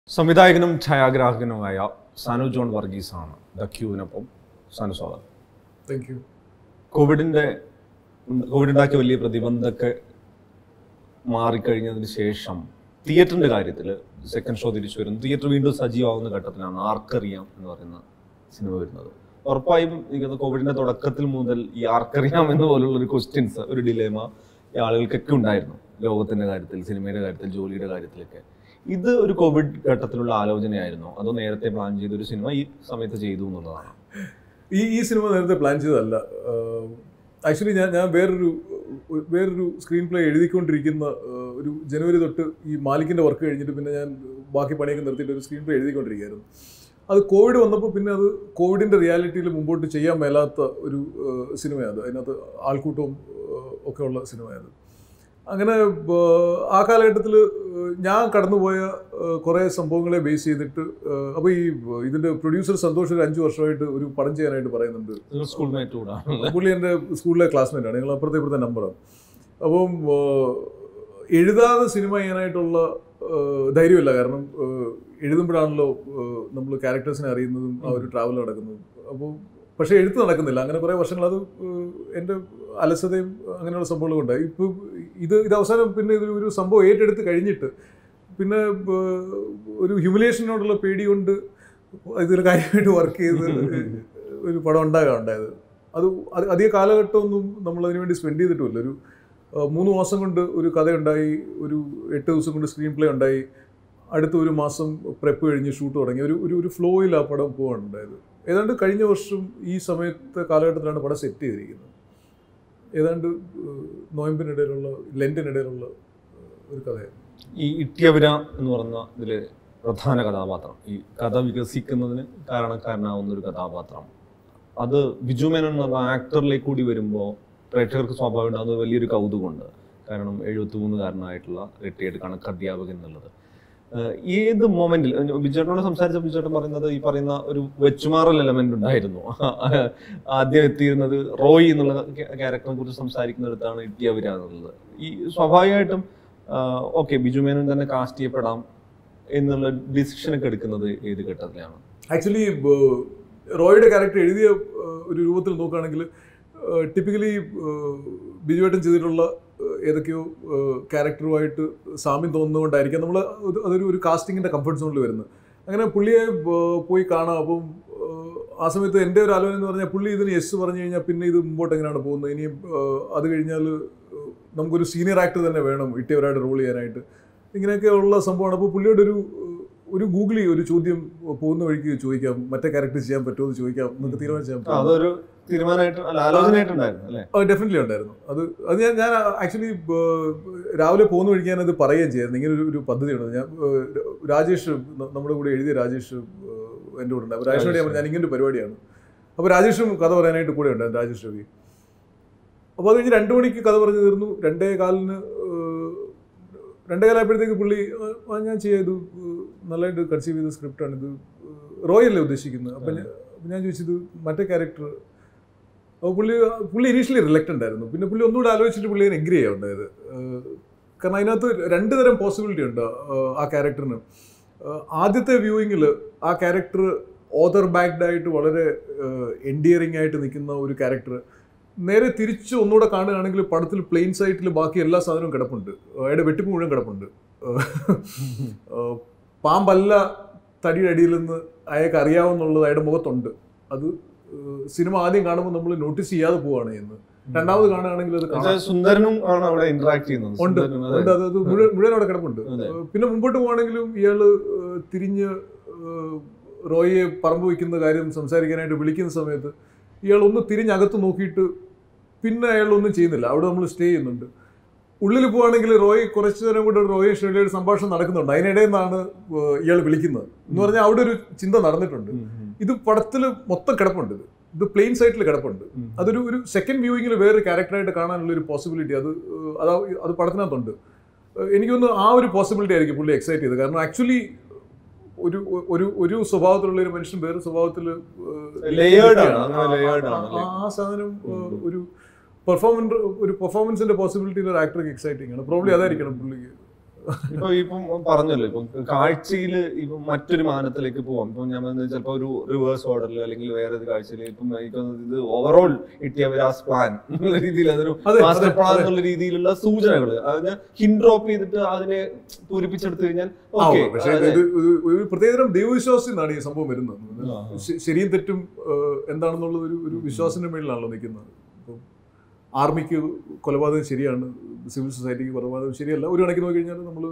സംവിധായകനും ഛായാഗ്രാഹകനുമായ സനു ജോൺ വർഗീസാണ് ദ ക്യൂവിനൊപ്പം സനു സ്വാഗതം താങ്ക് യു കോവിഡിന്റെ കോവിഡ് ഉണ്ടാക്കിയ വലിയ പ്രതിബന്ധമൊക്കെ മാറിക്കഴിഞ്ഞതിന് ശേഷം തിയേറ്ററിന്റെ കാര്യത്തിൽ സെക്കൻഡ് ഷോ തിരിച്ചു വരുന്നു തിയേറ്റർ വീണ്ടും സജീവമാകുന്ന ഘട്ടത്തിലാണ് ആർക്കറിയാം എന്ന് പറയുന്ന സിനിമ വരുന്നത് ഉറപ്പായും എനിക്ക് കോവിഡിന്റെ തുടക്കത്തിൽ മുതൽ ഈ ആർക്കറിയാം എന്ന് പോലുള്ള ഒരു ക്വസ്റ്റ്യൻസ് ഒരു ഡിലേമ ഈ ആളുകൾക്കൊക്കെ ഉണ്ടായിരുന്നു ലോകത്തിന്റെ കാര്യത്തിൽ സിനിമയുടെ കാര്യത്തിൽ ജോലിയുടെ കാര്യത്തിലൊക്കെ ഇത് ഒരു കോവിഡ് ഘട്ടത്തിലുള്ള ആലോചനയായിരുന്നു അതോ നേരത്തെ പ്ലാൻ ചെയ്ത ഒരു സിനിമ ഈ സമയത്ത് ചെയ്തു എന്നുള്ളതാണ് ഈ ഈ സിനിമ നേരത്തെ പ്ലാൻ ചെയ്തതല്ല ആക്ച്വലി ഞാൻ ഞാൻ വേറൊരു ഒരു- വേറൊരു സ്ക്രീൻ പ്ലേ എഴുതിക്കൊണ്ടിരിക്കുന്ന ആഹ്, ഒരു ജനുവരി തൊട്ട് ഈ മാലിക്കിൻ്റെ വർക്ക് കഴിഞ്ഞിട്ട് പിന്നെ ഞാൻ ബാക്കി പണിയൊക്കെ നിർത്തിയിട്ട് ഒരു സ്ക്രീൻ പ്ലേ എഴുതിക്കൊണ്ടിരിക്കുകയായിരുന്നു അത് കോവിഡ് വന്നപ്പോൾ പിന്നെ അത് കോവിഡിൻ്റെ റിയാലിറ്റിയിൽ മുമ്പോട്ട് ചെയ്യാൻ മേലാത്ത ഒരു ആഹ്, സിനിമയാണ് അത് അതിനകത്ത് ആൾക്കൂട്ടവും ആഹ്, ഒക്കെ ഉള്ള സിനിമയാണ് അങ്ങനെ ബ- ആ കാലഘട്ടത്തിൽ ഞാൻ കടന്നുപോയ ആഹ്, കുറേ സംഭവങ്ങളെ ബേസ് ചെയ്തിട്ട് അപ്പോൾ ഈ ഇതിൻ്റെ പ്രൊഡ്യൂസർ സന്തോഷ് ഒരു അഞ്ച് വർഷമായിട്ട് ഒരു പടം ചെയ്യാനായിട്ട് പറയുന്നുണ്ട് നിങ്ങൾ സ്കൂൾമേറ്റ് കൂടാണ് പുള്ളി എൻ്റെ സ്കൂളിലെ ക്ലാസ്മേറ്റ് ആണ് ഞങ്ങൾ അപ്പുറത്തെ ഇപ്പുറത്തെ നമ്പറാണ് അപ്പം ആഹ്, എഴുതാതെ സിനിമ ചെയ്യാനായിട്ടുള്ള ആഹ്, ധൈര്യമില്ല കാരണം ആഹ്, എഴുതുമ്പോഴാണല്ലോ നമ്മൾ ക്യാരക്ടേഴ്സിനെ അറിയുന്നതും ആ ഒരു ട്രാവൽ നടക്കുന്നതും അപ്പോൾ പക്ഷേ എഴുത്ത് നടക്കുന്നില്ല അങ്ങനെ കുറേ വർഷങ്ങൾ അത് ആഹ്, എൻ്റെ അലസതയും അങ്ങനെയുള്ള സംഭവങ്ങളും ഉണ്ടായി ഇപ്പോൾ ഇത് ഇത് അവസാനം പിന്നെ ഇതൊരു ഒരു സംഭവം ഏറ്റെടുത്ത് കഴിഞ്ഞിട്ട് പിന്നെ ആഹ്, ഒരു ഹ്യൂമിലേഷനോടുള്ള പേടി കൊണ്ട് ഇതിൽ കാര്യമായിട്ട് വർക്ക് ചെയ്ത് ഒരു പടം ഉണ്ടാകാൻ ഉണ്ടായത് അത് അത് അധിക കാലഘട്ടമൊന്നും നമ്മൾ അതിനു വേണ്ടി സ്പെൻഡ് ചെയ്തിട്ടുമില്ല ഒരു ആ, മൂന്ന് മാസം കൊണ്ട് ഒരു കഥയുണ്ടായി ഒരു എട്ട് ദിവസം കൊണ്ട് സ്ക്രീൻ പ്ലേ ഉണ്ടായി അടുത്ത ഒരു മാസം പ്രെപ്പ് കഴിഞ്ഞ് ഷൂട്ട് തുടങ്ങി ഒരു ഒരു ഒരു ഫ്ലോയിൽ ആ പടം പോവാണ് ഉണ്ടായത് ഏതാണ്ട് കഴിഞ്ഞ വർഷം ഈ സമയത്തെ കാലഘട്ടത്തിലാണ് പടം സെറ്റ് ചെയ്തിരിക്കുന്നത് ഏതാണ്ട് ഏഹ്, നോയമ്പിനിടയിലുള്ള ലെൻറ്റിനിടയിലുള്ള ഏഹ്, ഒരു കഥയാണ് ഈ ഇട്ടിയവര എന്ന് പറയുന്ന ഇതിലെ പ്രധാന കഥാപാത്രം ഈ കഥ വികസിക്കുന്നതിന് കാരണക്കാരനാവുന്ന ഒരു കഥാപാത്രം അത് ബിജു മേനോൻ എന്ന് പറഞ്ഞ ആക്ടറിലേക്ക് കൂടി വരുമ്പോൾ പ്രേക്ഷകർക്ക് സ്വാഭാവികം ഉണ്ടാകുന്ന ഒരു വലിയൊരു കൗതുകമുണ്ട് കാരണം എഴുപത്തി മൂന്നുകാരനായിട്ടുള്ള റിട്ടയർഡ് കണക്ക് അധ്യാപകൻ എന്നുള്ളത് ഏഹ് ഏത് മൊമെന്റിൽ ബിജുട്ടനോട് സംസാരിച്ച ബിജുട്ടൻ പറയുന്നത് ഈ പറയുന്ന ഒരു വെച്ചുമാറൽ എലമെന്റ് ഉണ്ടായിരുന്നു ആദ്യം എത്തിയിരുന്നത് റോയി എന്നുള്ള ക്യാരക്ടറിനെ കുറിച്ച് സംസാരിക്കുന്നിടത്താണ് ഇട്ടിയവര എന്നുള്ളത് ഈ സ്വാഭാവികമായിട്ടും ഓക്കെ ബിജു മേനോൻ തന്നെ കാസ്റ്റ് ചെയ്യപ്പെടാം എന്നുള്ള ഡിസിഷൻ ഒക്കെ എടുക്കുന്നത് ഏത് ഘട്ടത്തിലാണ് ആക്ച്വലി റോയുടെ ക്യാരക്ടർ എഴുതിയ ഏഹ്, ഒരു രൂപത്തിൽ നോക്കുകയാണെങ്കിൽ ടിപ്പിക്കലി ബിജുവേട്ടൻ ചെയ്തിട്ടുള്ള ഏഹ്, ഏതൊക്കെയോ ക്യാരക്ടറുമായിട്ട് സാമ്യം തോന്നുന്നതുകൊണ്ടായിരിക്കാം നമ്മൾ അതൊരു ഒരു കാസ്റ്റിങ്ങിൻ്റെ കംഫർട്ട് സോണിൽ വരുന്നത് അങ്ങനെ പുള്ളിയെ ഏഹ്, പോയി കാണാം അപ്പം ഏഹ്, ആ സമയത്ത് എൻ്റെ ഒരു ആലോചന എന്ന് പറഞ്ഞാൽ പുള്ളി ഇതിന് യെസ് പറഞ്ഞു കഴിഞ്ഞാൽ പിന്നെ ഇത് മുമ്പോട്ട് എങ്ങനെയാണ് പോകുന്നത് ഇനിയും ഏഹ്, അത് കഴിഞ്ഞാൽ ഏഹ്, നമുക്കൊരു സീനിയർ ആക്ടർ തന്നെ വേണം ഇട്ടിയവരായിട്ട് റോൾ ചെയ്യാനായിട്ട് ഇങ്ങനെയൊക്കെ ഉള്ള സംഭവമാണ് അപ്പോൾ പുള്ളിയോട് ഒരു ഒരു ഗൂഗിളി ഒരു ചോദ്യം പോകുന്ന വഴിക്ക് ചോദിക്കാം മറ്റേ ക്യാരക്ടർ ചെയ്യാൻ പറ്റുമോ എന്ന് ചോദിക്കാം എന്നൊക്കെ തീരുമാനിച്ചാൽ അതൊരു തീരുമാനമായിട്ട് അല്ല ആലോചനയായിട്ടുണ്ടായിരുന്നു അല്ലേ ഡെഫിനറ്റ്ലി ഉണ്ടായിരുന്നു അത് അത് ഞാൻ ഞാൻ ആക്ച്വലി രാവിലെ പോകുന്ന വഴിക്ക് ഞാനത് പറയുകയും ചെയ്യായിരുന്നു ഇങ്ങനെ ഒരു ഒരു പദ്ധതിയുണ്ട് ഞാൻ ഏഹ്, രാജേഷ് ന- നമ്മുടെ കൂടെ എഴുതിയ രാജേഷ് ഏഹ്, എൻ്റെ കൂടെ ഉണ്ട് അപ്പോൾ രാജേഷിനോട് ഞാൻ പറഞ്ഞു, ഞാൻ ഇങ്ങനെ ഒരു പരിപാടിയാണ് അപ്പോൾ രാജേഷും കഥ പറയാനായിട്ട് കൂടെ ഉണ്ടായിരുന്നു രാജേഷ് രവി അപ്പോൾ അത് കഴിഞ്ഞ് രണ്ട് മണിക്ക് കഥ പറഞ്ഞു തീർന്നു രണ്ടേ കാലിന് ഏഹ്, രണ്ടേ കാലമായപ്പോഴത്തേക്ക് പുള്ളി "ആ, ആ, ഞാൻ ചെയ്യാം ഇത് ഏഹ്, നല്ലതായിട്ട് കൺസീവ് ചെയ്ത സ്ക്രിപ്റ്റാണ് ഇത് റോയ് അല്ലേ ഉദ്ദേശിക്കുന്നത് അപ്പം ഞാൻ അപ്പം ഞാൻ ചോദിച്ചത് മറ്റേ ക്യാരക്ടർ അപ്പോൾ പുള്ളി പുള്ളി ഇനീഷ്യലി റിലക്റ്റൻ്റ് ആയിരുന്നു പിന്നെ പുള്ളി ഒന്നുകൂടെ ആലോചിച്ചിട്ട് പുള്ളി അതിനെ എഗ്രി ചെയ്യാൻ ഉണ്ടായത് ഏഹ്, കാരണം അതിനകത്ത് രണ്ട് തരം പോസിബിലിറ്റി ഉണ്ട് ഏഹ്, ആ ക്യാരക്ടറിന് ഏഹ്, ആദ്യത്തെ വ്യൂയിങ്ങിൽ ആ ക്യാരക്ടർ ഓതർ ബാക്ക്ഡ് ആയിട്ട് വളരെ എൻഡിയറിംഗ് ആയിട്ട് നിൽക്കുന്ന ഒരു ക്യാരക്ടർ നേരെ തിരിച്ച് ഒന്നുകൂടെ കാണുകയാണെങ്കിൽ പടത്തിൽ പ്ലെയിൻ സൈറ്റിൽ ബാക്കി എല്ലാ സാധനവും കിടപ്പുണ്ട് അയാളുടെ വെട്ടിപ്പ് മുഴുവൻ കിടപ്പുണ്ട് ഏഹ്, പാമ്പല്ല തടിയുടെ അടിയിൽ നിന്ന് അയാൾക്ക് അറിയാവുന്നുള്ളത് അയാളുടെ മുഖത്തുണ്ട് അത് ഏഹ്, സിനിമ ആദ്യം കാണുമ്പോൾ നമ്മൾ നോട്ടീസ് ചെയ്യാതെ പോവുകയാണ് ചെയ്യുന്നത് രണ്ടാമത് കാണുകയാണെങ്കിൽ അത് കാണാം എന്നുവെച്ചാൽ സുന്ദരനും ആണ് അവിടെ ഇന്ററാക്ട് ചെയ്യുന്നത് ഉണ്ട് സുന്ദരനും, അതെ. ഉണ്ട് അത് അത് മുഴുവൻ മുഴുവൻ അവിടെ കിടപ്പുണ്ട് അതെ. ഏഹ് പിന്നെ മുമ്പോട്ട് പോവാണെങ്കിലും ഇയാള് ഏഹ് തിരിഞ്ഞ് ഏഹ് റോയിയെ പറമ്പ് വയ്ക്കുന്ന കാര്യം സംസാരിക്കാനായിട്ട് വിളിക്കുന്ന സമയത്ത് ഇയാൾ ഒന്ന് തിരിഞ്ഞ് അകത്ത് നോക്കിയിട്ട് പിന്നെ അയാൾ ഒന്നും ചെയ്യുന്നില്ല അവിടെ നമ്മൾ സ്റ്റേ ചെയ്യുന്നുണ്ട് ഉള്ളിൽ പോവാണെങ്കിൽ റോയ് കുറച്ചു നേരം കൂടെ റോയും ഷെർലിയുടെ സംഭാഷണം നടക്കുന്നുണ്ട് അതിനിടയിൽ നിന്നാണ് ഇയാൾ വിളിക്കുന്നത് എന്ന് പറഞ്ഞാൽ അവിടെ ഒരു ചിന്ത നടന്നിട്ടുണ്ട് ഉം, ഉം, ഇത് പടത്തിൽ മൊത്തം കിടപ്പുണ്ട് ഇത് ഇത് പ്ലെയിൻ സൈറ്റിൽ കിടപ്പുണ്ട് ഉം. അതൊരു ഒരു സെക്കൻഡ് വ്യൂയിങ്ങിൽ വേറൊരു ക്യാരക്ടറായിട്ട് കാണാനുള്ള ഒരു പോസിബിലിറ്റി അത് ഏഹ്, അതാ അത് പടത്തിനകത്തുണ്ട് ഏഹ്, എനിക്ക് തോന്നുന്നു ആ ഒരു പോസിബിലിറ്റി ആയിരിക്കും പുള്ളി എക്സൈറ്റ് ചെയ്തത് കാരണം ആക്ച്വലി ഒരു ഒരു ഒരു സ്വഭാവത്തിലുള്ള ഒരു മനുഷ്യൻ വേറെ സ്വഭാവത്തിൽ Layered ആണ്, അങ്ങനെ layered ആണ്, അല്ലേ? ആ സാധനം ഏഹ്, ഒരു പെർഫോമൻസ് ഒരു പെർഫോമൻസിന്റെ പോസിബിലിറ്റി ഒരു ആക്ടർക്ക് എക്സൈറ്റിംഗ് ആണ് പ്രോബ്ലി അതായിരിക്കണം പുള്ളിക്ക് ഇപ്പൊ ഇപ്പം പറഞ്ഞല്ലോ ഇപ്പം കാഴ്ചയിൽ ഇപ്പം മറ്റൊരു മാനത്തിലേക്ക് പോവാം ഇപ്പം ഞാൻ ചിലപ്പോൾ ഒരു റിവേഴ്സ് ഓർഡറിൽ അല്ലെങ്കിൽ വേറെ ഒരു കാഴ്ചയിൽ ഇപ്പം എനിക്ക് തോന്നുന്നത് ഇത് ഓവറോൾ കിട്ടിയ വിരാസ് പ്ലാൻ എന്നുള്ള രീതിയിൽ അതൊരു അതെ, മാസ്റ്റർ അതെ, പ്ലാൻ അതെ. എന്നുള്ള രീതിയിലുള്ള സൂചനകൾ അത് ഞാൻ ഹിൻ ഡ്രോപ്പ് ചെയ്തിട്ട് അതിനെ പൂരിപ്പിച്ചെടുത്തു കഴിഞ്ഞാൽ ആ, ഓക്കെ പക്ഷേ ഇത് ഇത് ഒരു- ഒരു പ്രത്യേകതരം ദൈവവിശ്വാസത്തിൽ നിന്നാണ് ഈ സംഭവം വരുന്നത് ആ, ആ. ശ- ശരിയും തെറ്റും ഏഹ്, എന്താണെന്നുള്ള ഒരു ഒരു വിശ്വാസത്തിന്റെ മേളിലാണല്ലോ നിൽക്കുന്നത് ഇപ്പം ആർമിക്ക് കൊലപാതകം ശരിയാണ് സിവിൽ സൊസൈറ്റിക്ക് കൊലപാതകം ശരിയല്ല ഒരു കണക്കിന് നോക്കി കഴിഞ്ഞാൽ നമ്മൾ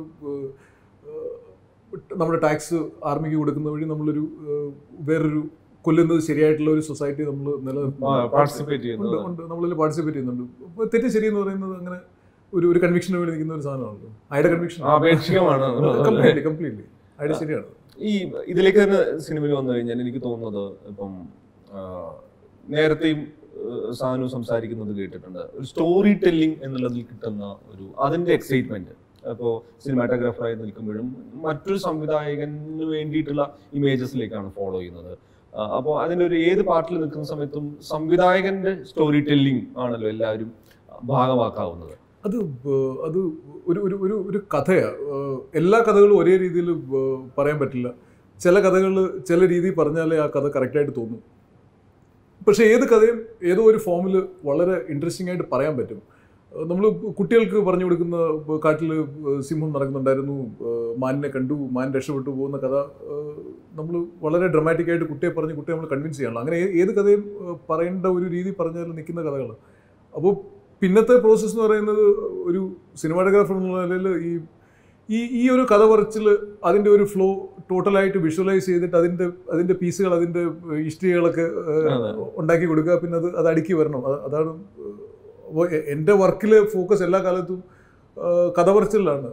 നമ്മുടെ ടാക്സ് ആർമിക്ക് കൊടുക്കുന്ന വഴി നമ്മളൊരു ഏഹ്, വേറൊരു കൊല്ലുന്നത് ശരിയായിട്ടുള്ള ഒരു സൊസൈറ്റി നമ്മൾ നിലനിർത്തുന്നു പാർട്ടിസിപ്പേറ്റ് ഉണ്ട് ചെയ്യുന്നത് ഉണ്ട് നമ്മളിൽ പാർട്ടിസിപ്പേറ്റ് ചെയ്യുന്നുണ്ട് അപ്പോൾ തെറ്റ് ശരി എന്ന് പറയുന്നത് അങ്ങനെ ഒരു ഒരു കൺവിക്ഷന് വേണ്ടി നിൽക്കുന്ന ഒരു സാധനമാണല്ലോ അയാളുടെ കൺവിക്ഷൻ ആപേക്ഷികമാണ് കംപ്ലീറ്റ്ലി കംപ്ലീറ്റ്ലി അയാളുടെ ശരിയാണ് ഈ ഇതിലേക്ക് തന്നെ സിനിമയിൽ വന്നു കഴിഞ്ഞാൽ എനിക്ക് തോന്നുന്നത് ഇപ്പം ആ, നേരത്തെയും ആ, സാനു സംസാരിക്കുന്നത് കേട്ടിട്ടുണ്ട് ഒരു സ്റ്റോറി ടെല്ലിംഗ് എന്നുള്ളതിൽ കിട്ടുന്ന ഒരു അതിന്റെ എക്സൈറ്റ്മെന്റ് അപ്പോൾ സിനിമാറ്റോഗ്രാഫറായി നിൽക്കുമ്പോഴും മറ്റൊരു സംവിധായകന് വേണ്ടിയിട്ടുള്ള ഇമേജസിലേക്കാണ് ഫോളോ ചെയ്യുന്നത് അപ്പോൾ അതിന്റെ ഒരു ഏത് പാർട്ടിൽ നിൽക്കുന്ന സമയത്തും സംവിധായകന്റെ സ്റ്റോറി ടെല്ലിംഗ് ആണല്ലോ എല്ലാവരും ഭാഗമാക്കാവുന്നത് അത് ബ- അത് ഒരു ഒരു ഒരു ഒരു കഥയാണ് എല്ലാ കഥകളും ഒരേ രീതിയിൽ പറയാൻ പറ്റില്ല ചില കഥകൾ ചില രീതിയിൽ പറഞ്ഞാലേ ആ കഥ കറക്റ്റായിട്ട് തോന്നും പക്ഷേ ഏത് കഥയും ഏതോ ഒരു ഫോമിൽ വളരെ ഇൻട്രസ്റ്റിംഗ് ആയിട്ട് പറയാൻ പറ്റും നമ്മൾ കുട്ടികൾക്ക് പറഞ്ഞു കൊടുക്കുന്ന കാട്ടിൽ സിംഹം നടക്കുന്നുണ്ടായിരുന്നു ഏഹ് മാനിനെ കണ്ടു മാൻ രക്ഷപ്പെട്ടു പോകുന്ന കഥ നമ്മൾ വളരെ ഡ്രമാറ്റിക് ആയിട്ട് കുട്ടിയെ പറഞ്ഞ് കുട്ടിയെ നമ്മൾ കൺവിൻസ് ചെയ്യണം അങ്ങനെ ഏ- ഏത് കഥയും ഏഹ് പറയേണ്ട ഒരു രീതി പറഞ്ഞാൽ നിൽക്കുന്ന കഥകൾ അപ്പോൾ പിന്നത്തെ പ്രോസസ്സ് എന്ന് പറയുന്നത് ഒരു സിനിമാറ്റോഗ്രാഫർ എന്നുള്ള നിലയിൽ ഈ ഈ ഈ ഒരു കഥ പറച്ചിൽ അതിൻ്റെ ഒരു ഫ്ലോ ടോട്ടലായിട്ട് വിഷ്വലൈസ് ചെയ്തിട്ട് അതിൻ്റെ അതിൻ്റെ പീസുകൾ അതിൻ്റെ ഹിസ്റ്ററികളൊക്കെ അതെ. ഉണ്ടാക്കി കൊടുക്കുക പിന്നെ അത് അത് അടുക്കി വരണം അത് അതാണ് അപ്പോൾ എൻ്റെ വർക്കിൽ ഫോക്കസ് എല്ലാ കാലത്തും ആ, കഥ പറച്ചിലാണ്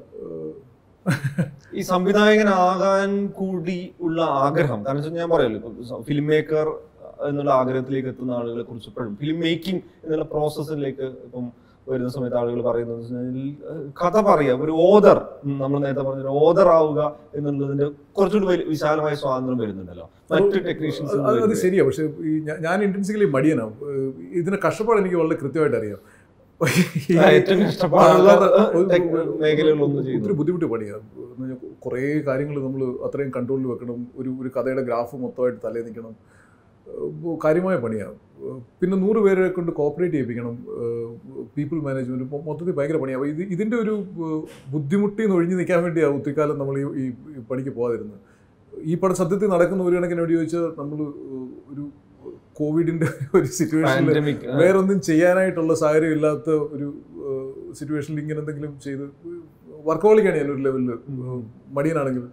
ഈ സംവിധായകനാകാൻ കൂടി ഉള്ള ആഗ്രഹം കാരണം വെച്ചാൽ ഞാൻ പറയാലോ ഇപ്പൊ ഫിലിം മേക്കർ എന്നുള്ള ആഗ്രഹത്തിലേക്ക് എത്തുന്ന ആളുകളെ കുറിച്ച് ഇപ്പോഴും ഫിലിം മേക്കിംഗ് എന്നുള്ള പ്രോസസ്സിലേക്ക് ഇപ്പം വരുന്ന സമയത്ത് ആളുകൾ പറയുന്നത് എന്ന് വെച്ചാൽ കഥ പറയുക ഒരു ഓദർ നമ്മൾ നേരത്തെ പറഞ്ഞ ഓദർ ആവുക എന്നുള്ളതിന്റെ കുറച്ചുകൂടി വലിയ വിശാലമായ സ്വാതന്ത്ര്യം വരുന്നുണ്ടല്ലോ മറ്റു ടെക്നീഷ്യൻസ് അത് അത് ശരിയാണ് പക്ഷേ ഈ ഞാ- ഞാൻ ഇൻറ്റൻസിക്കലി മടിയനാവും ഏഹ് ഇതിന്റെ കഷ്ടപ്പാട് എനിക്ക് വളരെ കൃത്യമായിട്ട് അറിയാം ഏറ്റവും കഷ്ടപ്പാടുള്ള ഒരു- ടെക് മേഖലകളൊന്നും ചെയ്യുന്നു ഒത്തിരി ബുദ്ധിമുട്ട് പണിയാണ് എന്ന് പറഞ്ഞാൽ കുറേ കാര്യങ്ങൾ നമ്മൾ അത്രയും കൺട്രോളിൽ വെക്കണം ഒരു ഒരു കഥയുടെ ഗ്രാഫ് മൊത്തമായിട്ട് തലേ നിൽക്കണം ഏഹ് കാര്യമായ പണിയാണ് ഏഹ് പിന്നെ നൂറ് പേരെ കൊണ്ട് കോപ്പറേറ്റ് ചെയ്യിപ്പിക്കണം പീപ്പിൾ മാനേജ്മെന്റ് മൊത്തത്തിൽ ഭയങ്കര പണിയാണ് അപ്പോൾ ഇത് ഇതിൻ്റെ ഒരു ഏഹ് ബുദ്ധിമുട്ടിൽ നിന്ന് ഒഴിഞ്ഞു നിൽക്കാൻ വേണ്ടിയാണ് ഒത്തിരിക്കാലം നമ്മൾ ഈ ഈ ഈ പണിക്ക് പോകാതിരുന്നത് ഈ പടം സത്യത്തിൽ നടക്കുന്ന ഒരു കണക്കിന് വേണ്ടി ചോദിച്ചാൽ നമ്മൾ ഒരു കോവിഡിന്റെ ഒരു സിറ്റുവേഷനിൽ പാൻഡമിക് വേറൊന്നും ചെയ്യാനായിട്ടുള്ള സാഹചര്യം ഇല്ലാത്ത ഒരു സിറ്റുവേഷനിൽ ഇങ്ങനെ എന്തെങ്കിലും ചെയ്ത് വർക്കോളിക്കാണ് ഞാൻ ഒരു ലെവലിൽ മടിയനാണെങ്കിൽ